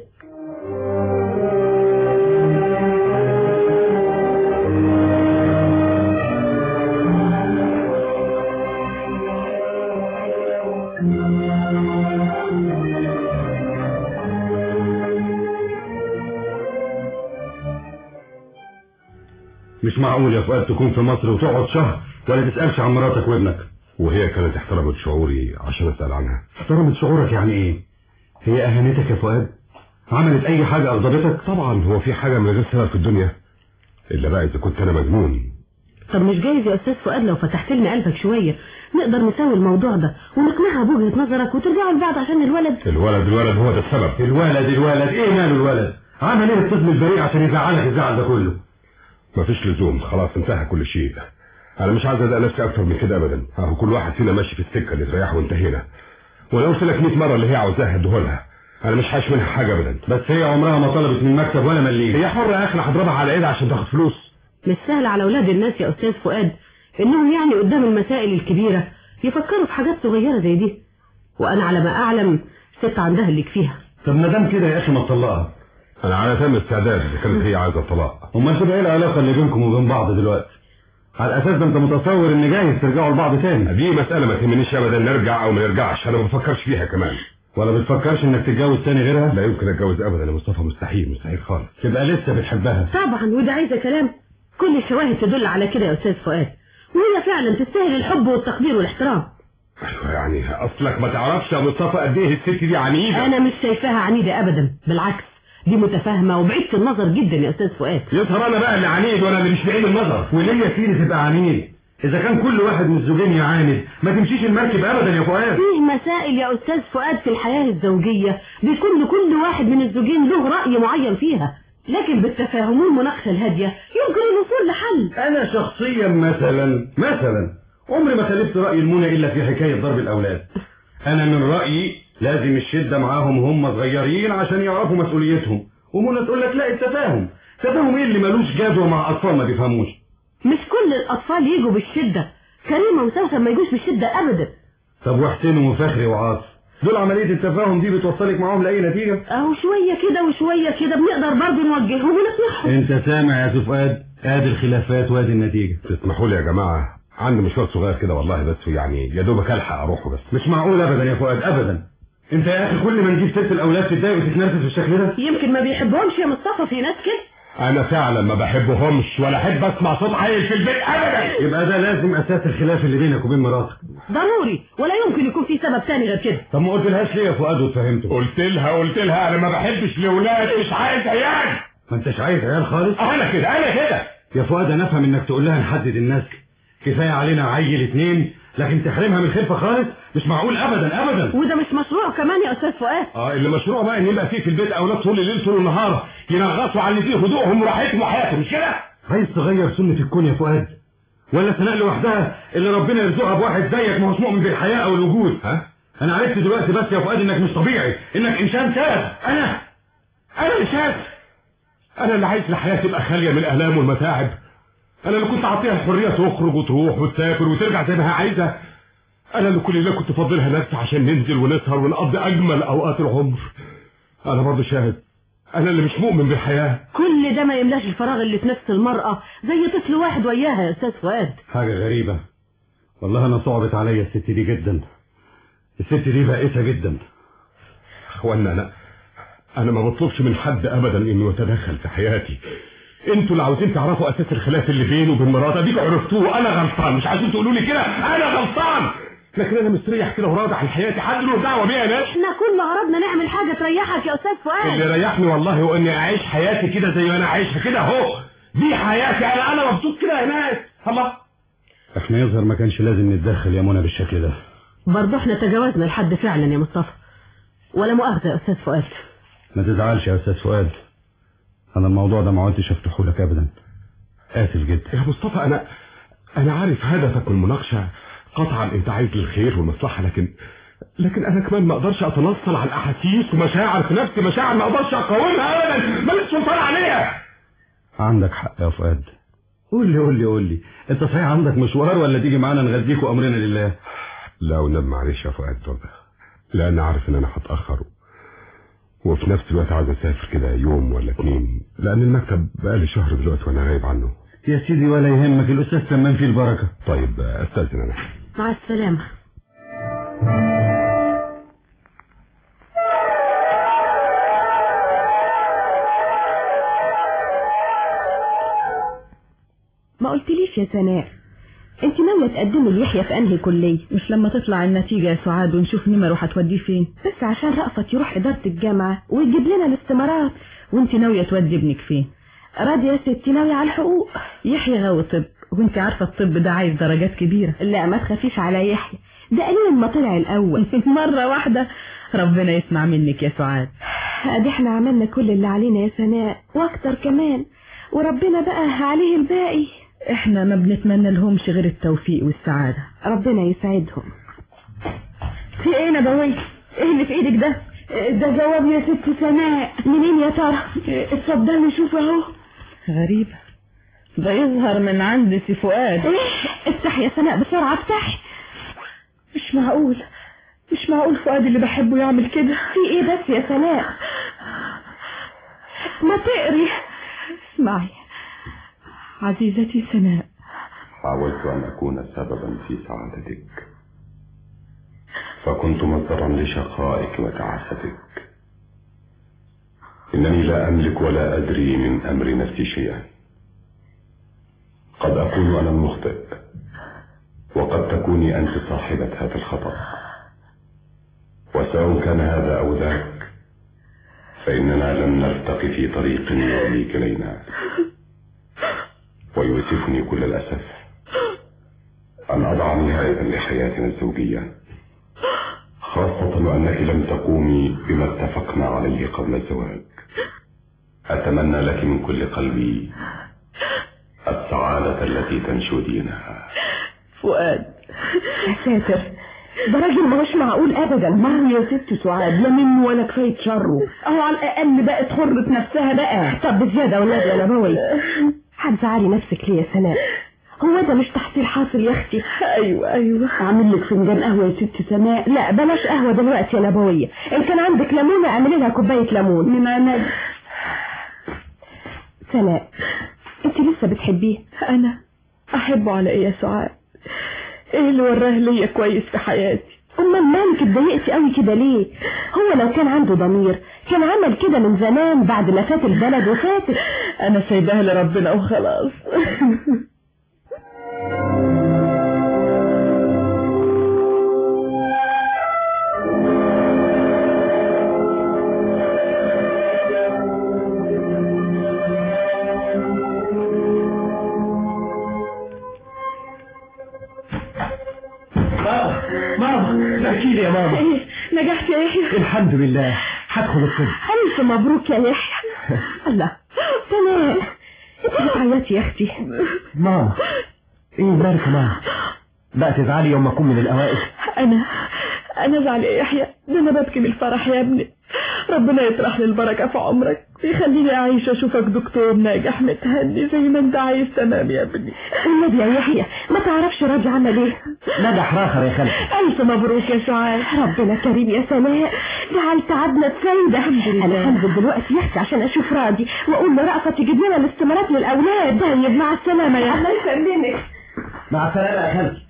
مش معقول يا فؤاد تكون في مصر وتقعد شهر ولا تسألش عن مراتك وابنك وهي كانت احترمت شعوري عشان اسال عنها احترمت شعورك يعني ايه هي اهانتك يا فؤاد عملت اي حاجة اغضبتك طبعا هو في حاجه من غير سبب في الدنيا الا بقى اذا كنت انا مجنون طب مش جايز يا استاذ فؤاد لو فتحت لنا قلبك شويه نقدر نسوي الموضوع ده ونقنعها بوجهه نظرك وترجعوا لبعض عشان الولد الولد الولد هو ده السبب الولد الولد ايه ماله الولد عمل ايه الطفل البريء عشان يزعلك الزعل ده كله مفيش لزوم خلاص انتهى كل شيء انا مش عايز ازق نفسي اكتر من كده ابدا اهو كل واحد فينا ماشي في السكه اللي تريحه وانتهينا وانا قلت لك 100 مره اللي هي عاوزاها اديهولها انا مش حاش منها حاجه ابدا بس هي عمرها ما طلبت من المكتب ولا مليم هي حره يا اخي انا هضربها على ايدها عشان تاخد فلوس مش سهل على اولاد الناس يا استاذ فؤاد انهم يعني قدام المسائل الكبيره يفكروا في حاجات صغيره زي دي وانا على ما اعلم ست عندها اللي يكفيها طب ما دام كده يا اخي ما تطلقها انا على تم استعداد اذا كانت هي عايزه الطلاق امال تبقى ايه العلاقه اللي بينكم وبين بعض دلوقتي على اساس ده انت متصور ان جايز ترجعوا لبعض تاني دي مساله ما تهمنيش ابدا نرجع او ما نرجعش انا ما بفكرش فيها كمان ولا بتفكرش انك تتجوز تاني غيرها لا يمكن اتجوز ابدا يا مصطفى مستحيل مستحيل خالص تبقى لسه بتحبها طبعا وده عايزه كلام كل الشواهد تدل على كده يا استاذ فؤاد وهي فعلا تستاهل الحب والتقدير والاحترام ايوه يعني اصلك ما تعرفش يا مصطفى قد ايه الست دي عنيده انا مش شايفاها عنيده ابدا بالعكس دي متفاهمه وبعيده النظر جدا يا استاذ فؤاد يظهر انا بقى اللي عنيد وانا اللي مش بعيد النظر وليه يا سيدي تبقى عنيد اذا كان كل واحد من الزوجين يعاند ما تمشيش المركب ابدا يا فؤاد فيه مسائل يا استاذ فؤاد في الحياه الزوجيه بيكون لكل واحد من الزوجين له راي معين فيها لكن بالتفاهم والمناقشه الهاديه يمكن الوصول لحل انا شخصيا مثلا مثلا عمري ما خالفت راي المنى الا في حكايه ضرب الاولاد انا من رايي لازم الشده معاهم هم صغيرين عشان يعرفوا مسؤوليتهم ومنى تقول لك لا التفاهم تفاهم ايه اللي ملوش جدوى مع اطفال ما بيفهموش مش كل الاطفال يجوا بالشده كريمه وسوسن ما يجوش بالشده ابدا طب وحسين وفخري وعاطف دول عمليه التفاهم دي بتوصلك معاهم لاي نتيجه اهو شويه كده وشويه كده بنقدر برضه نوجههم ونقنعهم انت سامع يا فؤاد ادي الخلافات وادي النتيجه تسمحوا لي يا جماعه عندي مشوار صغير كده والله بس يعني يا دوبك الحق اروحه بس مش معقول ابدا يا فؤاد ابدا انت يا اخي كل ما نجيب ست الاولاد تتضايق وتتنرفز بالشكل ده يمكن ما بيحبهمش يا مصطفى في ناس كده انا فعلا ما بحبهمش ولا احب اسمع صوت عيل في البيت ابدا يبقى ده لازم اساس الخلاف اللي بينك وبين مراتك ضروري ولا يمكن يكون في سبب تاني غير كده طب ما قلتلهاش ليه يا فؤاد واتفهمته قلت لها قلت لها انا ما بحبش الاولاد مش عايز عيال ما انتش عايز عيال خالص انا كده انا كده يا فؤاد انا افهم انك تقول لها نحدد النسل كفايه علينا عيل اتنين لكن تحرمها من الخلفه خالص مش معقول ابدا ابدا وده مش مشروع كمان يا استاذ فؤاد اه اللي مشروع بقى ان يبقى فيه في البيت اولاد طول الليل طول النهار ينغصوا على اللي فيه هدوءهم وراحتهم وحياتهم مش كده عايز تغير سنه الكون يا فؤاد ولا سناء لوحدها اللي ربنا يرزقها بواحد زيك ما هوش مؤمن بالحياه او الوجود ها انا عرفت دلوقتي بس يا فؤاد انك مش طبيعي انك انسان شاذ انا انا اللي شاذ انا اللي عايز الحياه تبقى خاليه من الالام والمتاعب انا اللي كنت اعطيها الحريه تخرج وتروح وتسافر وترجع زي ما هي عايزه انا اللي كل اللي كنت فاضلها نفسي عشان ننزل ونسهر ونقضي اجمل اوقات العمر انا برضه شاهد انا اللي مش مؤمن بالحياه كل ده ما يملاش الفراغ اللي في نفس المرأة زي طفل واحد وياها يا استاذ فؤاد حاجه غريبه والله انا صعبت عليا الست دي جدا الست دي بائسه جدا اخوانا انا انا ما بطلبش من حد ابدا انه يتدخل في حياتي انتوا اللي عاوزين تعرفوا اساس الخلاف اللي بيني وبين مراتي اديكوا عرفتوه انا غلطان مش عايزين تقولوا لي كده انا غلطان لكن انا مستريح كده وراضي عن حياتي حد له دعوه بيها يا ناس احنا كل غرضنا نعمل حاجة تريحك يا استاذ فؤاد اللي ريحني والله هو اني اعيش حياتي كده زي ما انا عايشها كده اهو دي حياتي انا انا مبسوط كده يا ناس الله احنا يظهر ما كانش لازم نتدخل يا منى بالشكل ده برضه احنا تجاوزنا الحد فعلا يا مصطفى ولا مؤاخذة يا استاذ فؤاد ما تزعلش يا استاذ فؤاد انا الموضوع ده ما عدتش افتحه لك ابدا اسف جدا يا مصطفى انا انا عارف هدفك من المناقشه قطعا انت عايز الخير والمصلحه لكن لكن انا كمان ما اقدرش اتنصل عن احاسيس ومشاعر في نفسي مشاعر ما اقدرش اقاومها ابدا ماليش سلطان عليها عندك حق يا فؤاد قول لي قول لي قول لي انت صحيح عندك مشوار ولا تيجي معانا نغديك وامرنا لله لا ونب معلش يا فؤاد والله لان عارف ان انا هتاخر وفي نفس الوقت عايز اسافر كده يوم ولا اتنين لان المكتب بقالي شهر دلوقتي وانا غايب عنه يا سيدي ولا يهمك الاستاذ تمام فيه البركه طيب استاذن انا مع السلامة ما قلتليش يا سناء انت ناوية تقدمي ليحيى في انهي كلية مش لما تطلع النتيجة يا سعاد ونشوف نمره هتوديه فين بس عشان رأفت يروح إدارة الجامعة ويجيب لنا الاستمارات وانت ناوية تودي ابنك فين راضية يا ستي ناوية على الحقوق يحيى غاوي طب وانت عارفة الطب ده عايز درجات كبيرة لا ما تخافيش على يحيى ده قليل ما طلع الأول مرة واحدة ربنا يسمع منك يا سعاد ادي احنا عملنا كل اللي علينا يا سناء واكتر كمان وربنا بقى عليه الباقي احنا ما بنتمنى لهمش غير التوفيق والسعادة ربنا يسعدهم في ايه نبوي ايه اللي في ايدك ده ده جواب يا ست سناء منين يا ترى اتفضلي شوف اهو غريبة ده يظهر من عند سي فؤاد ايه افتح يا سناء بسرعة افتح مش معقول مش معقول فؤاد اللي بحبه يعمل كده في ايه بس يا سناء ما تقري اسمعي عزيزتي سناء حاولت أن أكون سببا في سعادتك فكنت مصدرا لشقائك وتعاستك إنني لا أملك ولا أدري من أمر نفسي شيئا قد أكون أنا المخطئ وقد تكوني أنت صاحبة هذا الخطأ وسواء كان هذا أو ذاك فإننا لم نلتقي في طريق يؤدي إلينا ويؤسفني كل الأسف أن أضع نهاية لحياتنا الزوجية خاصة وأنك لم تقومي بما اتفقنا عليه قبل الزواج أتمنى لك من كل قلبي السعادة التي تنشدينها فؤاد يا ساتر ده راجل ماهوش معقول ابدا ما هو يا ست سعاد لا منه ولا كفايه شره اهو على الاقل بقت حرة نفسها بقى طب بزيادة والنبي يا نبوي هتزعلي نفسك ليه يا سناء هو ده مش تحصيل حاصل يا اختي ايوه ايوه اعمل لك فنجان قهوه يا ست سناء لا بلاش قهوة دلوقتي يا نبوية ان كان عندك ليمونة اعملي لها كوباية ليمون من انا سناء انت لسه بتحبيه انا احبه على ايه يا سعاد ايه اللي وراه ليا كويس في حياتي امال مالك اتضايقتي قوي كده ليه هو لو كان عنده ضمير كان عمل كده من زمان بعد ما فات البلد وفاتت انا سايباها لربنا وخلاص ماما ماما احكي لي يا ماما ايه نجحت يا يحيى الحمد لله هدخل الطب ألف مبروك يا يحيى الله سناء انت بتعيطي يا اختي ماما ايه مالك يا ماما بقى تزعلي يوم ما اكون من الاوائل انا انا زعل يا يحيى ده انا ببكي من الفرح يا ابني ربنا يطرح لي البركة في عمرك ويخليني أعيش أشوفك دكتور ناجح متهني زي ما أنت عايز تمام يا ابني والنبي يا يحيى ما تعرفش راجع عمل ايه نجح راخر يا خالتي ألف مبروك يا شعاع ربنا كريم يا سناء جعل تعبنا بفايدة انا هنزل دلوقتي يحكي عشان اشوف راضي واقول له رأفت تجيب لنا الاستمارات للاولاد طيب مع السلامة يا الله يسلمك مع السلامة يا خالتي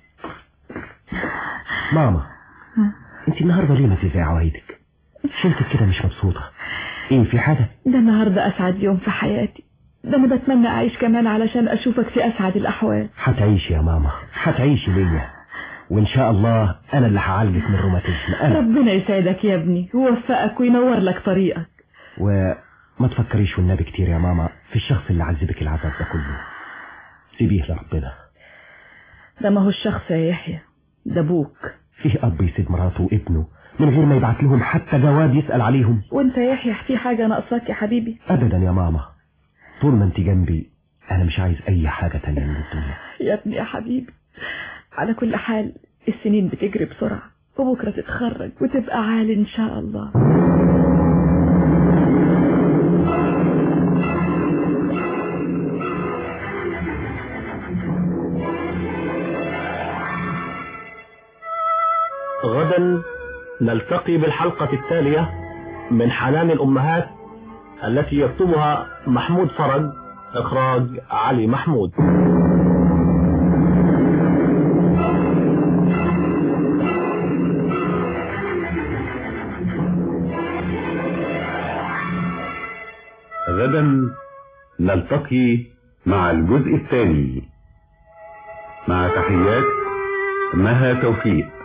ماما انت النهارده ليه ما زي عوايدك شلتك كده مش مبسوطة ايه في حاجة ده النهاردة أسعد يوم في حياتي ده أنا بتمنى أعيش كمان علشان أشوفك في أسعد الأحوال هتعيشي يا ماما هتعيشي ليا وان شاء الله انا اللي هعالجك من الروماتيزم انا ربنا يسعدك يا ابني ويوفقك وينور لك طريقك وما تفكريش والنبي كتير يا ماما في الشخص اللي عذبك العذاب ده كله سيبيه لربنا ده ما هو الشخص يا يحيى ده أبوك فيه اب يسيب مراته وابنه من غير ما يبعت لهم حتى جواب يسأل عليهم وأنت يا يحيى في حاجة ناقصاك يا حبيبي ابدا يا ماما طول ما انت جنبي انا مش عايز اي حاجة تانية من الدنيا يا ابني يا حبيبي على كل حال السنين بتجري بسرعة وبكرة تتخرج وتبقى عالي إن شاء الله غدا نلتقي بالحلقة التالية من حنان الأمهات التي يكتبها محمود فرج إخراج علي محمود غدا نلتقي مع الجزء الثاني مع تحيات مها توفيق